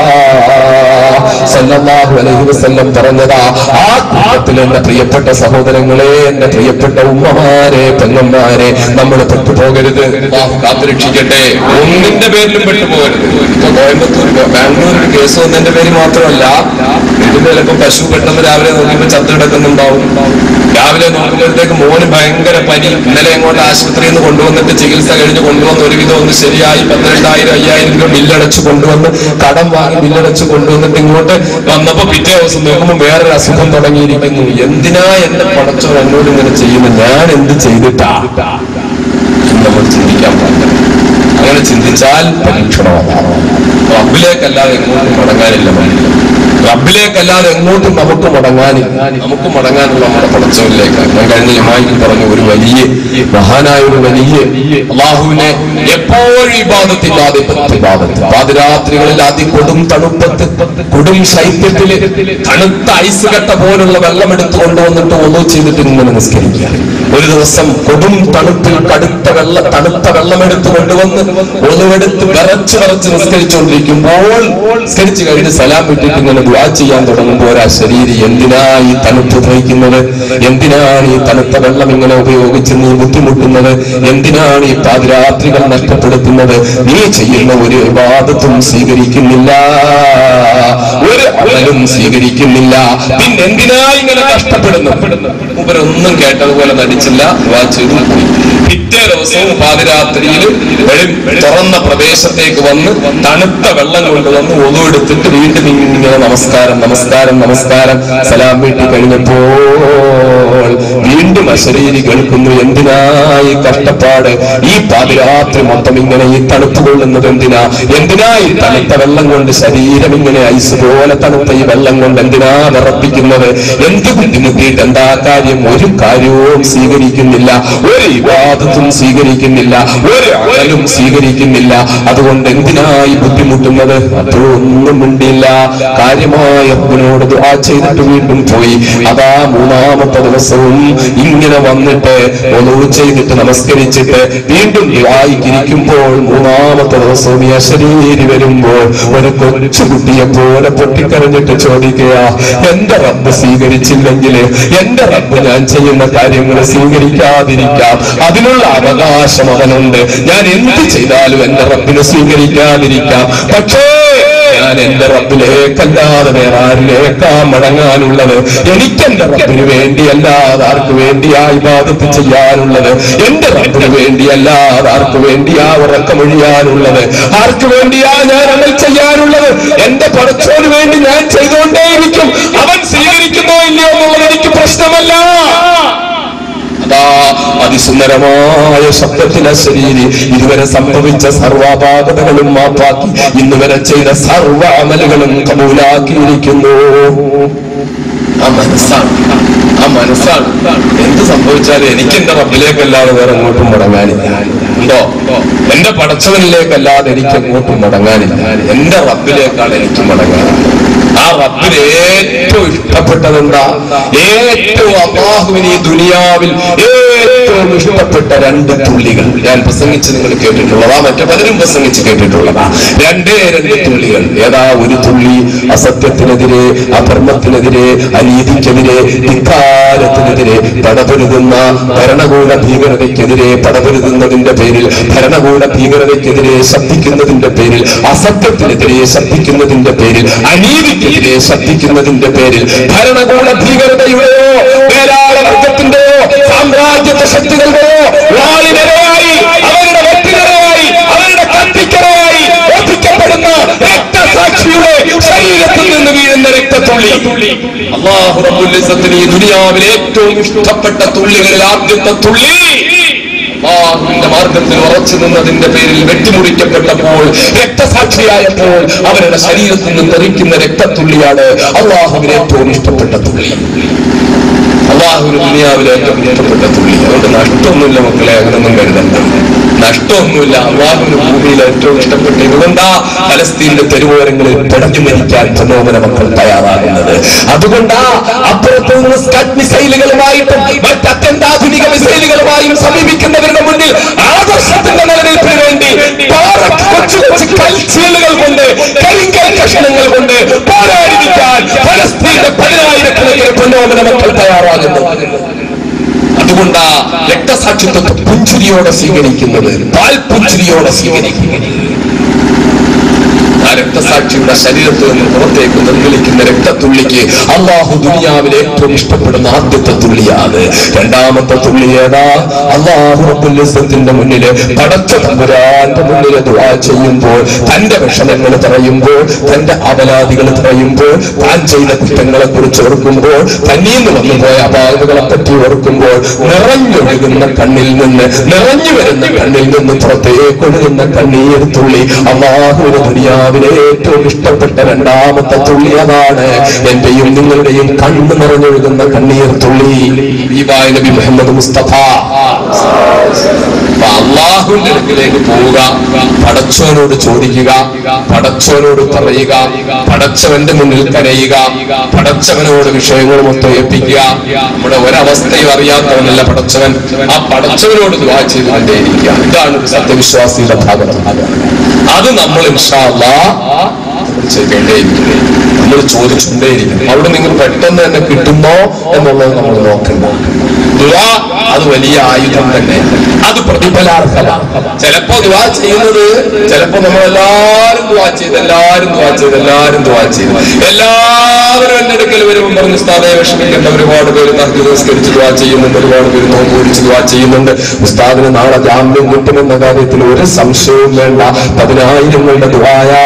സല്ലല്ലാഹു അലൈഹി വസല്ലം പറഞ്ഞതാ ആ കൂട്ടത്തിൽ എന്റെ പ്രിയപ്പെട്ട സഹോദരങ്ങളെ എന്റെ പ്രിയപ്പെട്ട ഉമ്മമാരെ പെങ്ങന്മാരെ നമ്മൾ പെട്ടുപോകരുത് അല്ലാഹു കാത്തുരക്ഷിക്കട്ടെ ഒന്നിന്റെ പേരിലും പെട്ടുപോകരുത് ഇപ്പൊ കോയമ്പത്തൂർ ബാംഗ്ലൂർ ഒരു കേസ് വന്നതിന്റെ പേര് മാത്രമല്ല വീട്ടിൽ ചിലപ്പോ പശു പെട്ടെന്ന് രാവിലെ നോക്കിയപ്പോ ചത്ത് കിടക്കുന്നുണ്ടാവും രാവിലെ നോക്കുമ്പോഴത്തേക്ക് മോന് ഭയങ്കര പനി ഇന്നലെ അങ്ങോട്ട് ആശുപത്രിയിൽ നിന്ന് കൊണ്ടുവന്നിട്ട് ചികിത്സ കഴിഞ്ഞ് കൊണ്ടുവന്ന് ഒരുവിധം ഒന്ന് ശരിയായി പന്ത്രണ്ടായിരം അയ്യായിരം രൂപ ബില്ലടച്ച് കൊണ്ടുവന്ന് കടം വാങ്ങി ബില്ലടച്ച് കൊണ്ടുവന്നിട്ട് ഇങ്ങോട്ട് വന്നപ്പോ പിറ്റേ ദിവസം നോക്കുമ്പോൾ വേറൊരു അസുഖം തുടങ്ങിയിരിക്കുന്നു എന്തിനാ എന്റെ പടച്ചോ എന്നോട് ഇങ്ങനെ ചെയ്യുന്നത് ഞാൻ എന്ത് ചെയ്തിട്ടാ എന്ന് നമ്മൾ ചിന്തിക്കാൻ പാടില്ല അങ്ങനെ ചിന്തിച്ചാൽ പരീക്ഷണമാണ് റബ്ബിലേക്കല്ലാതെ എങ്ങോട്ടും മടങ്ങാനില്ല മനുഷ്യൻ. റബ്ബിലേക്കല്ലാതെ എങ്ങോട്ടും നമുക്ക് മടങ്ങാനില്ല നമുക്ക് മടങ്ങാനുള്ള നമ്മുടെ പടച്ചവനിലേക്കാണ് ഞാൻ കഴിഞ്ഞ ജമായിൽ പറഞ്ഞു ഒരു വലിയ മഹാനായ ഒരു വലിയ അള്ളാഹുവിനെ എപ്പോഴും ഇബാദത്തില്ലാതെ ഇബാദത്ത് പാതിരാത്രികളിൽ അതി കൊടും തണുപ്പത്ത് കൊടും ശൈത്യത്തില് തണുത്ത ഐസ് കട്ട പോലുള്ള വെള്ളം എടുത്തു കൊണ്ടുവന്നിട്ട് ഒന്നു ചെയ്തിട്ട് ഇങ്ങനെ നിസ്കരിക്കുക ഒരു ദിവസം കൊടും തണുപ്പിൽ കടുത്ത വെള്ള തണുത്ത വെള്ളം എടുത്തു കൊണ്ടുവന്ന് ഒന്നുമെടുത്ത് വിറച്ച് വിറച്ച് നിസ്കരിച്ചുകൊണ്ടിരിക്കുമ്പോൾ നിസ്കരിച്ചു കഴിഞ്ഞ് സലാം വിട്ടിട്ട് ഇങ്ങനെ ദുആ ചെയ്യാൻ തുടങ്ങുമ്പോൾ ആ ശരീരം എന്തിനാ ഈ തണുപ്പ് ഉപയോഗിക്കുന്നത് എന്തിനാണ് ഈ തണുത്ത വെള്ളം ഇങ്ങനെ ഉപയോഗിച്ച് നീ ബുദ്ധിമുട്ടുന്നത് എന്തിനാണ് ഈ പാതിരാത്രികൾ നഷ്ടപ്പെടുത്തുന്നത് നീ ചെയ്യുന്ന ഒരു വിവാദത്തും സ്വീകരിക്കുന്നില്ല ഒരു അമലും സ്വീകരിക്കുന്നില്ല പിന്നെ എന്തിനാ ഇങ്ങനെ കഷ്ടപ്പെടുന്നു ഇവരൊന്നും കേട്ടതുപോലെ നടിച്ചില്ല ദുആ ചെയ്തു പോയി പിറ്റേ ദിവസവും പാതിരാത്രിയിൽ വെളി തുറന്ന പ്രദേശത്തേക്ക് വന്ന് തണുത്ത വെള്ളം കൊണ്ടുവന്ന് ഒതുവെടുത്തിട്ട് വീണ്ടും ഇങ്ങനെ നമസ്കാരം നമസ്കാരം നമസ്കാരം സലാം വീട്ടി കഴിഞ്ഞപ്പോൾ വീണ്ടും അശരീരി കേൾക്കുന്നു എന്തിനായി കഷ്ടപ്പാട് ഈ പാതിരാത്രി മൊത്തം ഇങ്ങനെ ഈ തണുപ്പ് കൊള്ളുന്നത് എന്തിനാ എന്തിനാ ഈ തണുത്ത വെള്ളം കൊണ്ട് ശരീരം ഇങ്ങനെ ഐസ് പോലെ തണുത്ത ഈ വെള്ളം കൊണ്ട് എന്തിനാ വിറപ്പിക്കുന്നത് എന്ത് ബുദ്ധിമുട്ടിയിട്ട് എന്താ കാര്യം ഒരു കാര്യവും സ്വീകരിക്കുന്നില്ല ഒരു വിവാദത്തും സ്വീകരിക്കുന്നില്ല ഒരു അകലും സ്വീകരിക്കുന്നില്ല അതുകൊണ്ട് എന്തിനായി ബുദ്ധിമുട്ടുന്നത് അതൊന്നും മിണ്ടില്ല കാര്യമായ അപ്പനോട് ദുആ ചെയ്തിട്ട് വീണ്ടും പോയി അതാ മൂന്നാമത്തെ ദിവസവും ഇങ്ങനെ വന്നിട്ട് ഒലവ് ചെയ്തിട്ട് നമസ്കരിച്ചിട്ട് വീണ്ടും ദുആയിക്കിരിക്കുമ്പോൾ മൂന്നാമത്തെ ദിവസവും ഈ അശരീരി വരുമ്പോൾ ഒരു കൊച്ചുകുട്ടിയെ പോലെ പൊട്ടിക്കരഞ്ഞിട്ട് ചോദിക്കുക എന്റെ റബ്ബ് സ്വീകരിച്ചില്ലെങ്കിൽ എന്റെ റബ്ബ് ഞാൻ ചെയ്യുന്ന കാര്യങ്ങൾ സ്വീകരിക്കാതിരിക്കാം അതിനുള്ള അവകാശം അവനുണ്ട് ഞാൻ എന്ത് ചെയ്താലും എന്റെ റബ്ബിനെ സ്വീകരിക്കാതിരിക്കാം പക്ഷേ ഞാൻ എന്റെ റബ്ബിലേക്കല്ലാതെ വേറെ ആരിലേക്കാ മടങ്ങാനുള്ളത് എനിക്ക് എന്റെ റബ്ബിന് വേണ്ടിയല്ലാതെ ആർക്ക് വേണ്ടിയാ ഇബാദത്ത് ചെയ്യാനുള്ളത് എന്റെ റബ്ബിന് വേണ്ടിയല്ലാതെ ആർക്ക് വേണ്ടിയാ ഉറക്കമൊഴിയാനുള്ളത് ആർക്ക് വേണ്ടിയാ ഞാൻ അമൽ ചെയ്യാനുള്ളത് എന്റെ പടച്ചോന് വേണ്ടി ഞാൻ ചെയ്തുകൊണ്ടേയിരിക്കും അവൻ സ്വീകരിക്കുന്നോ ഇല്ലയോ എന്നുള്ളത് എനിക്ക് പ്രശ്നമല്ല അതാ അതിസുന്ദരമായ ശബ്ദത്തിലെ ശരീരി ഇതുവരെ സംഭവിച്ച സർവാപാകതകളും മാപ്പാക്കി ഇന്ന് വരെ ചെയ്ത സർവ അമലുകളും കബൂലാക്കിയിരിക്കുന്നു ആ മനസ്സാണ് ആ ആ മനസ്സാണ് എന്ത് സംഭവിച്ചാലും എനിക്ക് എന്റെ റബ്ബിലേക്കല്ലാതെ വേറെ എങ്ങോട്ടും മടങ്ങാനില്ല ഉണ്ടോ എന്റെ പടച്ചവനിലേക്കല്ലാതെ എനിക്ക് എങ്ങോട്ടും മടങ്ങാനില്ല എന്റെ റബ്ബിലേക്കാണ് എനിക്ക് മടങ്ങാൻ ആ റബ്ബിന് ഏറ്റവും ഇഷ്ടപ്പെട്ടത് എന്താ ഏറ്റവും അള്ളാഹുവിന് ഈ ദുനിയാവിൽ ഏറ്റവും ഇഷ്ടപ്പെട്ട രണ്ട് തുള്ളികൾ ഞാൻ പ്രസംഗിച്ച് നിങ്ങൾ കേട്ടിട്ടുള്ളതാ മറ്റു പലരും പ്രസംഗിച്ച് കേട്ടിട്ടുള്ളതാ രണ്ടേ രണ്ട് തുള്ളികൾ ഏതാ ഒരു തുള്ളി അസത്യത്തിനെതിരെ അധർമ്മത്തിനെതിരെ അനീതിക്കെതിരെ ധിക്കാരത്തിനെതിരെ പടപൊരുതുന്ന ഭരണകൂട ഭീകരതയ്ക്കെതിരെ പടപൊരുതുന്നതിന്റെ പേരിൽ ഭരണകൂട ഭീകരതയ്ക്കെതിരെ ശബ്ദിക്കുന്നതിന്റെ പേരിൽ അസത്യത്തിനെതിരെ ശബ്ദിക്കുന്നതിന്റെ പേരിൽ അനീതിക്കെതിരെ ശബ്ദിക്കുന്നതിന്റെ പേരിൽ ഭരണകൂട ഭീകരതയുടെയോ വേലാള വർഗത്തിന്റെയോ സാമ്രാജ്യത്വ ശക്തികളുടെയോ വാളിനിരയായി അവരുടെ വെട്ടിനിരയായി അവരുടെ കത്തിക്കരയായി ഒതുക്കപ്പെടുന്ന രക്തസാക്ഷിയുടെ ശരീരത്തിൽ നിന്ന് വീഴുന്ന രക്തത്തുള്ളി അള്ളാഹു റബ്ബുൽ ഇസ്സത്തിന് ഈ ദുനിയാവിലെ ഏറ്റവും ഇഷ്ടപ്പെട്ട തുള്ളികളിൽ ആദ്യത്തെ തുള്ളി അള്ളാഹുവിന്റെ മാർഗത്തിൽ ഉറച്ചു നിന്നതിന്റെ പേരിൽ വെട്ടിമുറിക്കപ്പെട്ടപ്പോൾ രക്തസാക്ഷിയായപ്പോൾ അവരുടെ ശരീരത്തിൽ നിന്ന് തെറിക്കുന്ന രക്തത്തുള്ളിയാണ് അള്ളാഹുവിന് ഏറ്റവും ഇഷ്ടപ്പെട്ട തുള്ളി അള്ളാഹുവിന് ദുനിയാവിലെ ഏറ്റവും ഇഷ്ടപ്പെട്ട തുള്ളി അതുകൊണ്ട് നഷ്ടമൊന്നുമില്ല മക്കളെ അങ്ങനൊന്നും കരുതണ്ട നഷ്ടമൊന്നുമില്ല അള്ളാഹുവിന് ഭൂമിയിൽ ഏറ്റവും ഇഷ്ടപ്പെട്ട ഇതുകൊണ്ടാ പലസ്തീനിന്റെ തെരുവോരങ്ങളിൽ പിടഞ്ഞു മരിക്കാൻ പ്രലോഭന മക്കൾ തയ്യാറാകുന്നത് അതുകൊണ്ടാ അപ്പുറത്ത് നിന്ന് സ്കഡ് മിസൈലുകളുമായിട്ടും മറ്റ് അത്യന്താധുനിക മിസൈലുകളുമായും സമീപിക്കുന്നവരുടെ മുന്നിൽ ആദർശത്തിന്റെ നിലനിൽപ്പിന് വേണ്ടി പാറ കൊച്ചു കൊച്ചു കൽച്ചീലുകൾ കൊണ്ട് കരിങ്കൽ കഷണങ്ങൾ കൊണ്ട് പോരാടിരിക്കാൻ പലസ്തീന്റെ പതിനായിരക്കണക്കിന് പ്രലോഭന മക്കൾ തയ്യാറാകുന്നു അതുകൊണ്ടാ രക്തസാക്ഷിത്വത്തെ പുഞ്ചിരിയോടെ സ്വീകരിക്കുന്നത് പാൽ പുഞ്ചിരിയോടെ സ്വീകരിക്കുന്നത് ആ രക്തസാക്ഷിയുടെ ശരീരത്തിൽ നിന്ന് പുറത്തേക്ക് നിർഗളിക്കുന്ന രക്തത്തുള്ളിക്ക് അള്ളാഹു ദുനിയാവിൽ ഏറ്റവും ഇഷ്ടപ്പെടുന്ന ആദ്യത്തെ തുള്ളിയാണ് രണ്ടാമത്തെ തുള്ളി ഏതാ അള്ളാഹു റബ്ബുലിസത്തിന്റെ മുന്നില് പടച്ച തമ്പുരാന്റെ മുന്നിൽ ദുആ ചെയ്യുമ്പോൾ തന്റെ വിഷമങ്ങൾ പറയുമ്പോൾ തന്റെ അപരാധികൾ പറയുമ്പോൾ താൻ ചെയ്ത കുറ്റങ്ങളെ കുറിച്ച് ഓർക്കുമ്പോൾ തന്നീന്ന് വന്നുപോയ അപാകതകളെ പറ്റി ഓർക്കുമ്പോൾ നിറഞ്ഞൊഴുകുന്ന കണ്ണിൽ നിന്ന് നിറഞ്ഞു വരുന്ന കണ്ണിൽ നിന്ന് പുറത്തേക്ക് ഒഴുകുന്ന കണ്ണീർ തുള്ളി അള്ളാഹുവിന് ദുനിയാവിലെ ഏറ്റവും ഇഷ്ടപ്പെട്ട രണ്ടാമത്തെ തുള്ളി അതാണ് എന്റെയും നിങ്ങളുടെയും കണ്ണ് നിറഞ്ഞൊഴുകുന്ന കണ്ണീർ തുള്ളി ഹബീബായ നബി മുഹമ്മദ് മുസ്തഫ അപ്പൊ അള്ളാഹുവിന്റെ അടുക്കിലേക്ക് പോവുക പടച്ചവനോട് ചോദിക്കുക പടച്ചവനോട് പറയുക പടച്ചവന്റെ മുന്നിൽ കരയുക പടച്ചവനോട് വിഷയങ്ങൾ മൊത്തം ഏൽപ്പിക്കുക നമ്മുടെ ഒരവസ്ഥയും അറിയാത്തവനല്ല പടച്ചവൻ ആ പടച്ചവനോട് ദുവാ ചെയ്തുകൊണ്ടേയിരിക്കുക ഇതാണ് ഒരു സത്യവിശ്വാസിയുടെ ഭാഗം അത് നമ്മൾ ഇൻഷാല്ലാ നമ്മൾ ചെയ്തുകൊണ്ടേയിരിക്കും നമ്മൾ ചോദിച്ചുകൊണ്ടേയിരിക്കും അവിടെ നിങ്ങൾ പെട്ടെന്ന് തന്നെ കിട്ടുന്നോ എന്നുള്ളത് നമ്മൾ നോക്കണ്ട ദുആ അത് വലിയ ആയുധം തന്നെ അത് പ്രതിഫലാർഹമാണ് ചിലപ്പോ ദുആ ചെയ്യുന്നത് ചിലപ്പോ നമ്മൾ എല്ലാവരും ദുആ ചെയ്ത് എല്ലാവരും ദുആ ചെയ്ത് എല്ലാവരും ദുആ ചെയ്ത് എല്ലാവരും എന്റെ അടുക്കൽ വരുമ്പോൾ പറഞ്ഞു ഉസ്താദെ വിഷമിക്കേണ്ട ഒരുപാട് പേര് തർജ്ജ നിസ്കരിച്ച് ദുആ ചെയ്യുന്നുണ്ട് ഒരുപാട് പേര് നോമ്പ് പിടിച്ച് ദുആ ചെയ്യുന്നുണ്ട് ഉസ്താദിന് നാളെ ജാമ്യം കിട്ടുമെന്ന കാര്യത്തിൽ ഒരു സംശയവും വേണ്ട പതിനായിരങ്ങളുടെ ദുആയാ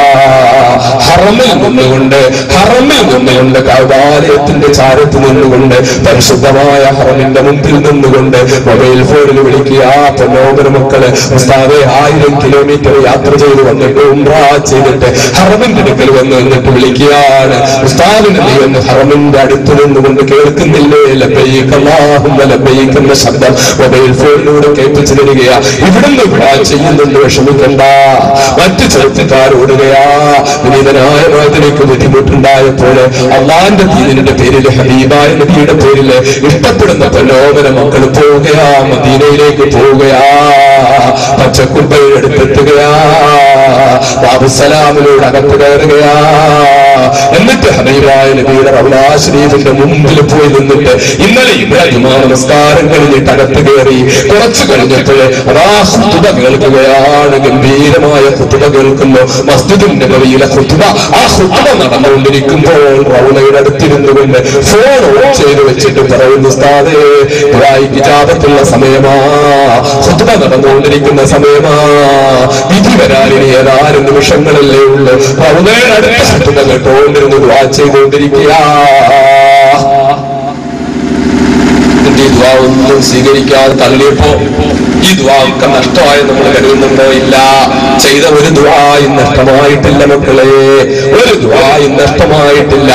ഹറമിൽ നിന്നുകൊണ്ട് ഹറമിൽ നിന്നുകൊണ്ട് കൗതാലയത്തിന്റെ ചാരത്ത് നിന്നുകൊണ്ട് പരിശുദ്ധമായ ഹറമിന്റെ മുമ്പിൽ നിന്നുകൊണ്ട് മൊബൈൽ ഫോണിൽ വിളിക്കുക പൊന്നോമന മക്കള് ഉസ്താദെ ആയിരം കിലോമീറ്റർ യാത്ര ചെയ്ത് വന്നിട്ട് ഉംറ ചെയ്തിട്ട് ഹറമിന്റെ അടുക്കൽ വന്ന് നിന്നിട്ട് വിളിക്കുകയാണ് ഉസ്താദിന് നീ ഒന്ന് ഹറമിന്റെ അടുത്ത് നിന്നുകൊണ്ട് കേൾക്കുന്നില്ലേ ലബൈക്ക് അല്ലാഹുമ്മ ലബൈക്ക് എന്ന ശബ്ദം മൊബൈൽ ഫോണിലൂടെ കേൾപ്പിച്ചു തരികയാ ഇവിടുന്ന് ദുആ ചെയ്യുന്നുണ്ട് വിഷമിക്കണ്ട മറ്റു ചെറുപ്പക്കാർ ഓടുകയാ വിനീതനായ മാതിലേക്ക് ബുദ്ധിമുട്ടുണ്ടായപ്പോൾ അള്ളാന്റെ ദീനിന്റെ പേരിൽ ഹബീബായ നബിയുടെ പേരിൽ ഇഷ്ടപ്പെടുന്ന പ്രലോഭന മക്കൾ പോവുകയാ മദീനയിലേക്ക് പോവുകയാ പച്ചക്കുമ്പയിൽ എടുത്തെത്തുകയാ ബാബുസലാമിലൂടെ അകത്ത് കയറുകയാ എന്നിട്ട് ഹബീബായ നബിയുടെ റൗലാ ശരീഫിന്റെ മുമ്പിൽ പോയി നിന്നിട്ട് ഇന്നലെ ഇവിടെ ജുമാ നമസ്കാരം കഴിഞ്ഞിട്ട് അകത്ത് കയറി കുറച്ചു കഴിഞ്ഞപ്പോൾ അതാ ഹുത്തുബ കേൾക്കുകയാണ് ഗംഭീരമായ ഹുത്തുബ കേൾക്കുന്നു മസ്ജിദിന്റെ നബിയിലെ ഹുത്തുബ ആ ഹുത്തുബ നടന്നുകൊണ്ടിരിക്കുമ്പോൾ റൗലയുടെ അടുത്തിരുന്നു കൊണ്ട് ഫോൺ ഓൺ ചെയ്ത് വെച്ചിട്ട് പറയുന്നു ഉസ്താദേ ഹിജാബത്തുള്ള സമയമാ ഹുത്തുബ നടന്നുകൊണ്ടിരിക്കുന്ന സമയമാ വിധി വരാനിനി ഏതാനും നിമിഷങ്ങളല്ലേ ഉള്ളു റൗലയുടെ അടുത്ത ഹുത്തുബ കേട്ടോണ്ടിരുന്നു ദുആ ചെയ്തുകൊണ്ടിരിക്കുക എന്നിട്ട് ഈ ദ്വാ ഒന്നും സ്വീകരിക്കാതെ തള്ളിയപ്പോ ഈ ദ്വാ ഒക്കെ നഷ്ടമായി നമ്മൾ കരുതുന്നുണ്ടോ ഇല്ല ചെയ്ത ഒരു ദ്വായും നഷ്ടമായിട്ടില്ല മക്കളെ ഒരു ദ്വായും നഷ്ടമായിട്ടില്ല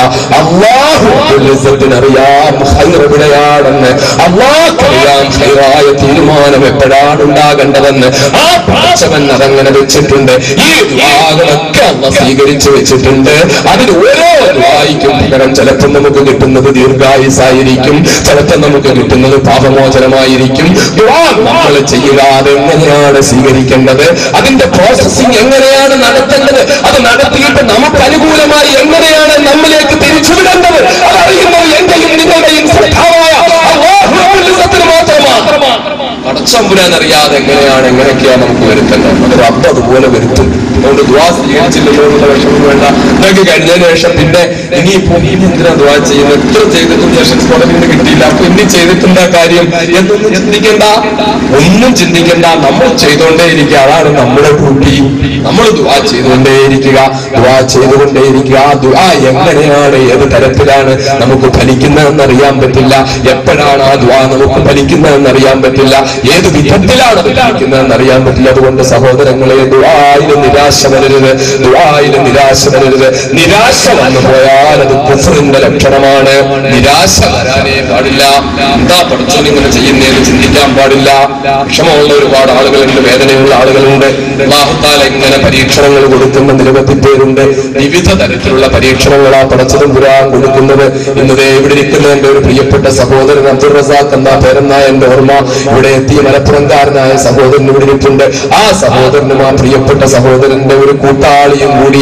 അള്ളാഹുറിയാം ഹൈറവിടെയാണെന്ന് അള്ളാഹ്ക്കറിയാം ഹൈറായ തീരുമാനം എപ്പോഴാണ് ഉണ്ടാകേണ്ടതെന്ന് ആ പാച്ചവൻ അതങ്ങനെ വെച്ചിട്ടുണ്ട് ഈ ദ്വാകളൊക്കെ അള്ള സ്വീകരിച്ചു വെച്ചിട്ടുണ്ട് അതിന് ഓരോ ദ്വായിക്കും പകരം ചിലപ്പോൾ നമുക്ക് കിട്ടുന്നത് ദീർഘായുസായിരിക്കും ചിലപ്പോൾ നമുക്ക് കിട്ടുന്നത് പാപമോചനമായിരിക്കും ദ്വാ നമ്മൾ ചെയ്യുക അത് എങ്ങനെയാണ് സ്വീകരിക്കേണ്ടത് അതിന്റെ പ്രോസസ്സിംഗ് എങ്ങനെയാണ് നടത്തേണ്ടത് അത് നടത്തിയിട്ട് നമുക്ക് അനുകൂലമായി എങ്ങനെയാണ് നമ്മിലേക്ക് തിരിച്ചുവിടേണ്ടത് അതറിയുന്നത് എന്റെയും നിങ്ങളുടെയും ശ്രദ്ധാവായ അല്ലാഹു റബ്ബുൽ ഇസ്സത്തിന് മാത്രമാണ് പടച്ചമ്പുരാൻ അറിയാതെ എങ്ങനെയാണ് എങ്ങനെയൊക്കെയാണ് നമുക്ക് വരുത്തേണ്ടത് അത് റബ്ബ് അതുപോലെ വരുത്തും അതുകൊണ്ട് ദ്വാ സ്വീകരിച്ചില്ലല്ലോ എന്നുള്ള വിഷമം വേണ്ട ഇതൊക്കെ കഴിഞ്ഞതിന് ശേഷം പിന്നെ ഇനിയിപ്പോ ഇനി എന്തിനാ ദ്വാ ചെയ്യുന്നത് എത്ര ചെയ്തിട്ടും ശേഷം സ്കോളറിന് കിട്ടിയില്ല അപ്പൊ ഇനി ചെയ്തിട്ടുണ്ടാ കാര്യം എന്നൊന്നും ചിന്തിക്കണ്ട ഒന്നും ചിന്തിക്കണ്ട നമ്മൾ ചെയ്തുകൊണ്ടേയിരിക്കുക അതാണ് നമ്മുടെ ഡ്യൂട്ടി നമ്മൾ ദ്വാ ചെയ്തുകൊണ്ടേയിരിക്കുക ദ്വാ ചെയ്തുകൊണ്ടേയിരിക്കുക ആ ദ്വാ എങ്ങനെയാണ് ഏത് തരത്തിലാണ് നമുക്ക് ഫലിക്കുന്നതെന്ന് അറിയാൻ പറ്റില്ല എപ്പോഴാണ് ആ ദ്വാ നമുക്ക് ഫലിക്കുന്നതെന്ന് അറിയാൻ പറ്റില്ല ഏത് വിധത്തിലാണ് അത് ഫലിക്കുന്നതെന്ന് അറിയാൻ പറ്റില്ല അതുകൊണ്ട് സഹോദരങ്ങളെ ദ്വായില് നിരാശ വരരുത് ദ്വായില് നിരാശ വരരുത് നിരാശ വന്നു പോയാൽ അത് കുഫറിന്റെ ലക്ഷണമാണ് നിരാശ വരാനേ പാടില്ല എന്താ പഠിച്ചോ ഇങ്ങനെ ചെയ്യുന്നതെന്ന് ചിന്തിക്കാൻ പാടില്ല വിഷമമുള്ള ഒരുപാട് ആളുകളുണ്ട് വേദനയുള്ള ആളുകളുണ്ട് അള്ളാഹുത്താല ഇങ്ങനെ പരീക്ഷണങ്ങൾ കൊടുക്കുന്ന നിരവധി പേരുണ്ട് വിവിധ തരത്തിലുള്ള പരീക്ഷണങ്ങളാ പടച്ചതും പുരാൻ കൊടുക്കുന്നത് ഇന്നതേ ഇവിടെ ഇരിക്കുന്ന എന്റെ ഒരു പ്രിയപ്പെട്ട സഹോദരൻ അബ്ദുൾ റസാഖ് എന്ന പേരെന്നായ എന്റെ ഓർമ്മ ഇവിടെ എത്തിയ മലപ്പുറംകാരനായ സഹോദരൻ ഇവിടെ ഇരിപ്പുണ്ട് ആ സഹോദരനും ആ പ്രിയപ്പെട്ട സഹോദരന്റെ ഒരു കൂട്ടാളിയും കൂടി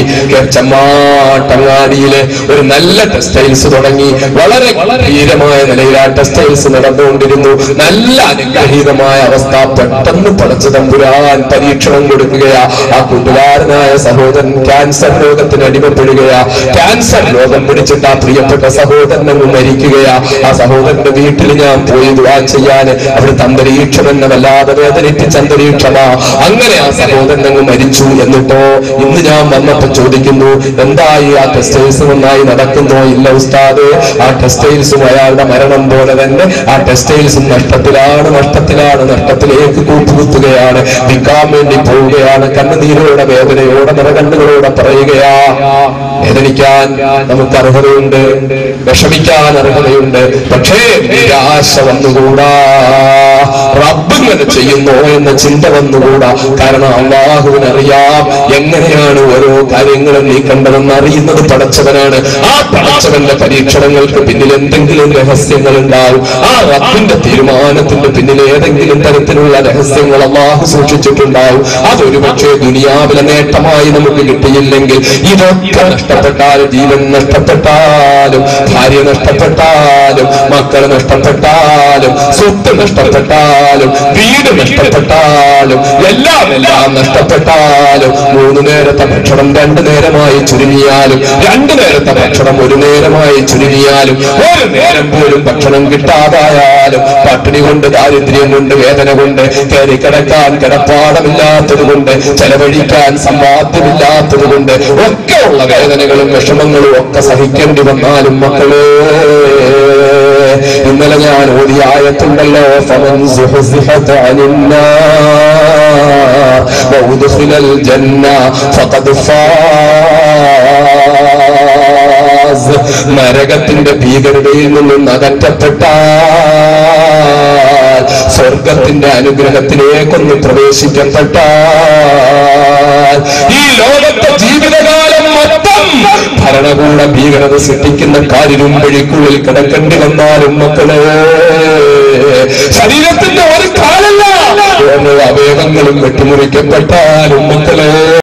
ചെമ്മാട്ടങ്ങാടിയിലെ ഒരു നല്ല ടെക്സ്റ്റൈൽസ് തുടങ്ങി വളരെ ധീരമായ നിലയിൽ ആ ടെക്സ്റ്റൈൽസ് നടന്നുകൊണ്ടിരുന്നു നല്ല അനുഗ്രഹീതമായ അവസ്ഥ പെട്ടെന്ന് പടച്ചു തമ്പുരാൻ പരീക്ഷണം കൊടുക്കുകയാ ആ കൂട്ടുകാരനായ സഹോദരൻ ക്യാൻസർ രോഗത്തിന് അടിമപ്പെടുകയാ ക്യാൻസർ രോഗം പിടിച്ചിട്ട് ആ പ്രിയപ്പെട്ട സഹോദരൻ അങ്ങ് മരിക്കുകയാ ആ സഹോദരന്റെ വീട്ടിൽ ഞാൻ പോയി ദുവാ ചെയ്യാൻ അവിടുത്തെ അന്തരീക്ഷം എന്നെ വല്ലാതെ വേദനിപ്പിച്ച അന്തരീക്ഷമാ അങ്ങനെ ആ സഹോദരൻ അങ്ങ് മരിച്ചു എന്നിട്ടോ ഇന്ന് ഞാൻ വന്നപ്പോ ചോദിക്കുന്നു എന്തായി ആ ടെസ്റ്റൈൽസ് നന്നായി നടക്കുന്നോ ഇല്ല ഉസ്താദ് ആ ടെസ്റ്റൈൽസും അയാളുടെ മരണം പോലെ തന്നെ ആ ടെസ്റ്റൈൽസും നഷ്ടത്തിലാണ് നഷ്ടത്തിലാണ് നഷ്ടത്തിലേക്ക് കൂട്ടുകുത്തുകയാണ് വിൽക്കാൻ വേണ്ടി പോവുകയാണ് കണ്ണുനീരോടെ വേദനയോടെ നിറകണ്ണുകളോടെ പറയുകയാ വേദനിക്കാൻ നമുക്ക് അർഹതയുണ്ട് വിഷമിക്കാൻ അർഹതയുണ്ട് പക്ഷേ നിരാശ വന്നുകൂടാ റബ്ബ് ഇങ്ങനെ ചെയ്യുന്നോ എന്ന ചിന്ത വന്നുകൂടാ കാരണം അള്ളാഹുവിന് അറിയാം എങ്ങനെയാണ് ഓരോ കാര്യങ്ങളും നീക്കേണ്ടതെന്ന് അറിയുന്നത് പടച്ചവനാണ് ആ പടച്ചവന്റെ പരീക്ഷണങ്ങൾക്ക് പിന്നിൽ എന്തെങ്കിലും രഹസ്യങ്ങൾ ഉണ്ടാവും ആ റബ്ബിന്റെ തീരുമാനത്തിന്റെ പിന്നിൽ ഏതെങ്കിലും തരത്തിലുള്ള രഹസ്യങ്ങൾ അള്ളാഹു സൂക്ഷിച്ചിട്ടുണ്ടാവും അതൊരു പക്ഷേ ദുനിയാവിലെ നേട്ടമായി നമുക്ക് കിട്ടിയില്ലെങ്കിൽ ഇതൊക്കെ നഷ്ടപ്പെട്ടാലും ജീവൻ നഷ്ടപ്പെട്ടാലും ഭാര്യ നഷ്ടപ്പെട്ടാലും മക്കൾ നഷ്ടപ്പെട്ടാലും സ്വത്ത് നഷ്ടപ്പെട്ടാലും വീട് നഷ്ടപ്പെട്ടാലും എല്ലാം എല്ലാം നഷ്ടപ്പെട്ടാലും മൂന്ന് നേരത്തെ ഭക്ഷണം രണ്ടു നേരമായി ചുരുങ്ങിയാലും രണ്ടു നേരത്തെ ഭക്ഷണം ഒരു നേരമായി ചുരുങ്ങിയാലും ഒരു നേരം പോലും ഭക്ഷണം കിട്ടാതായാലും പട്ടിണി കൊണ്ട് ദാരിദ്ര്യം കൊണ്ട് വേദന കൊണ്ട് കയറി കിടക്കാൻ കിടപ്പാടമില്ലാത്തത് കൊണ്ട് ചെലവഴിക്കാൻ സമ്പാദ്യമില്ലാത്തത് കൊണ്ട് ഒക്കെ ഉള്ള വേദനകളും വിഷമങ്ങളും ഒക്കെ സഹിക്കേണ്ടി വന്നാലും മക്കളെ ഇന്നലെ ഞാൻ ഓതിയ ആയത്തുണ്ടല്ലോ ഫമൻ സുഹ്സിഹത അനിന്നാർ വഉദ്ഖില الجنة فقد ഫാസ് നരകത്തിന്റെ ഭീകരതയിൽ നിന്നും അകറ്റപ്പെട്ടാൽ സ്വർഗത്തിന്റെ അനുഗ്രഹത്തിലേക്കൊന്ന് പ്രവേശിക്കപ്പെട്ടാൽ ഈ ലോകത്തെ ജീവിതകാലം മൊത്തം ഭരണകൂട ഭീകരത സൃഷ്ടിക്കുന്ന കാലിരുമ്പഴിക്കുള്ളിൽ കിടക്കേണ്ടി വന്നാലും മക്കളെ ശരീരത്തിന്റെ ഒരു കാലല്ല ഓരോ അവയവങ്ങളും വെട്ടിമുറിക്കപ്പെട്ടാലും മക്കളെ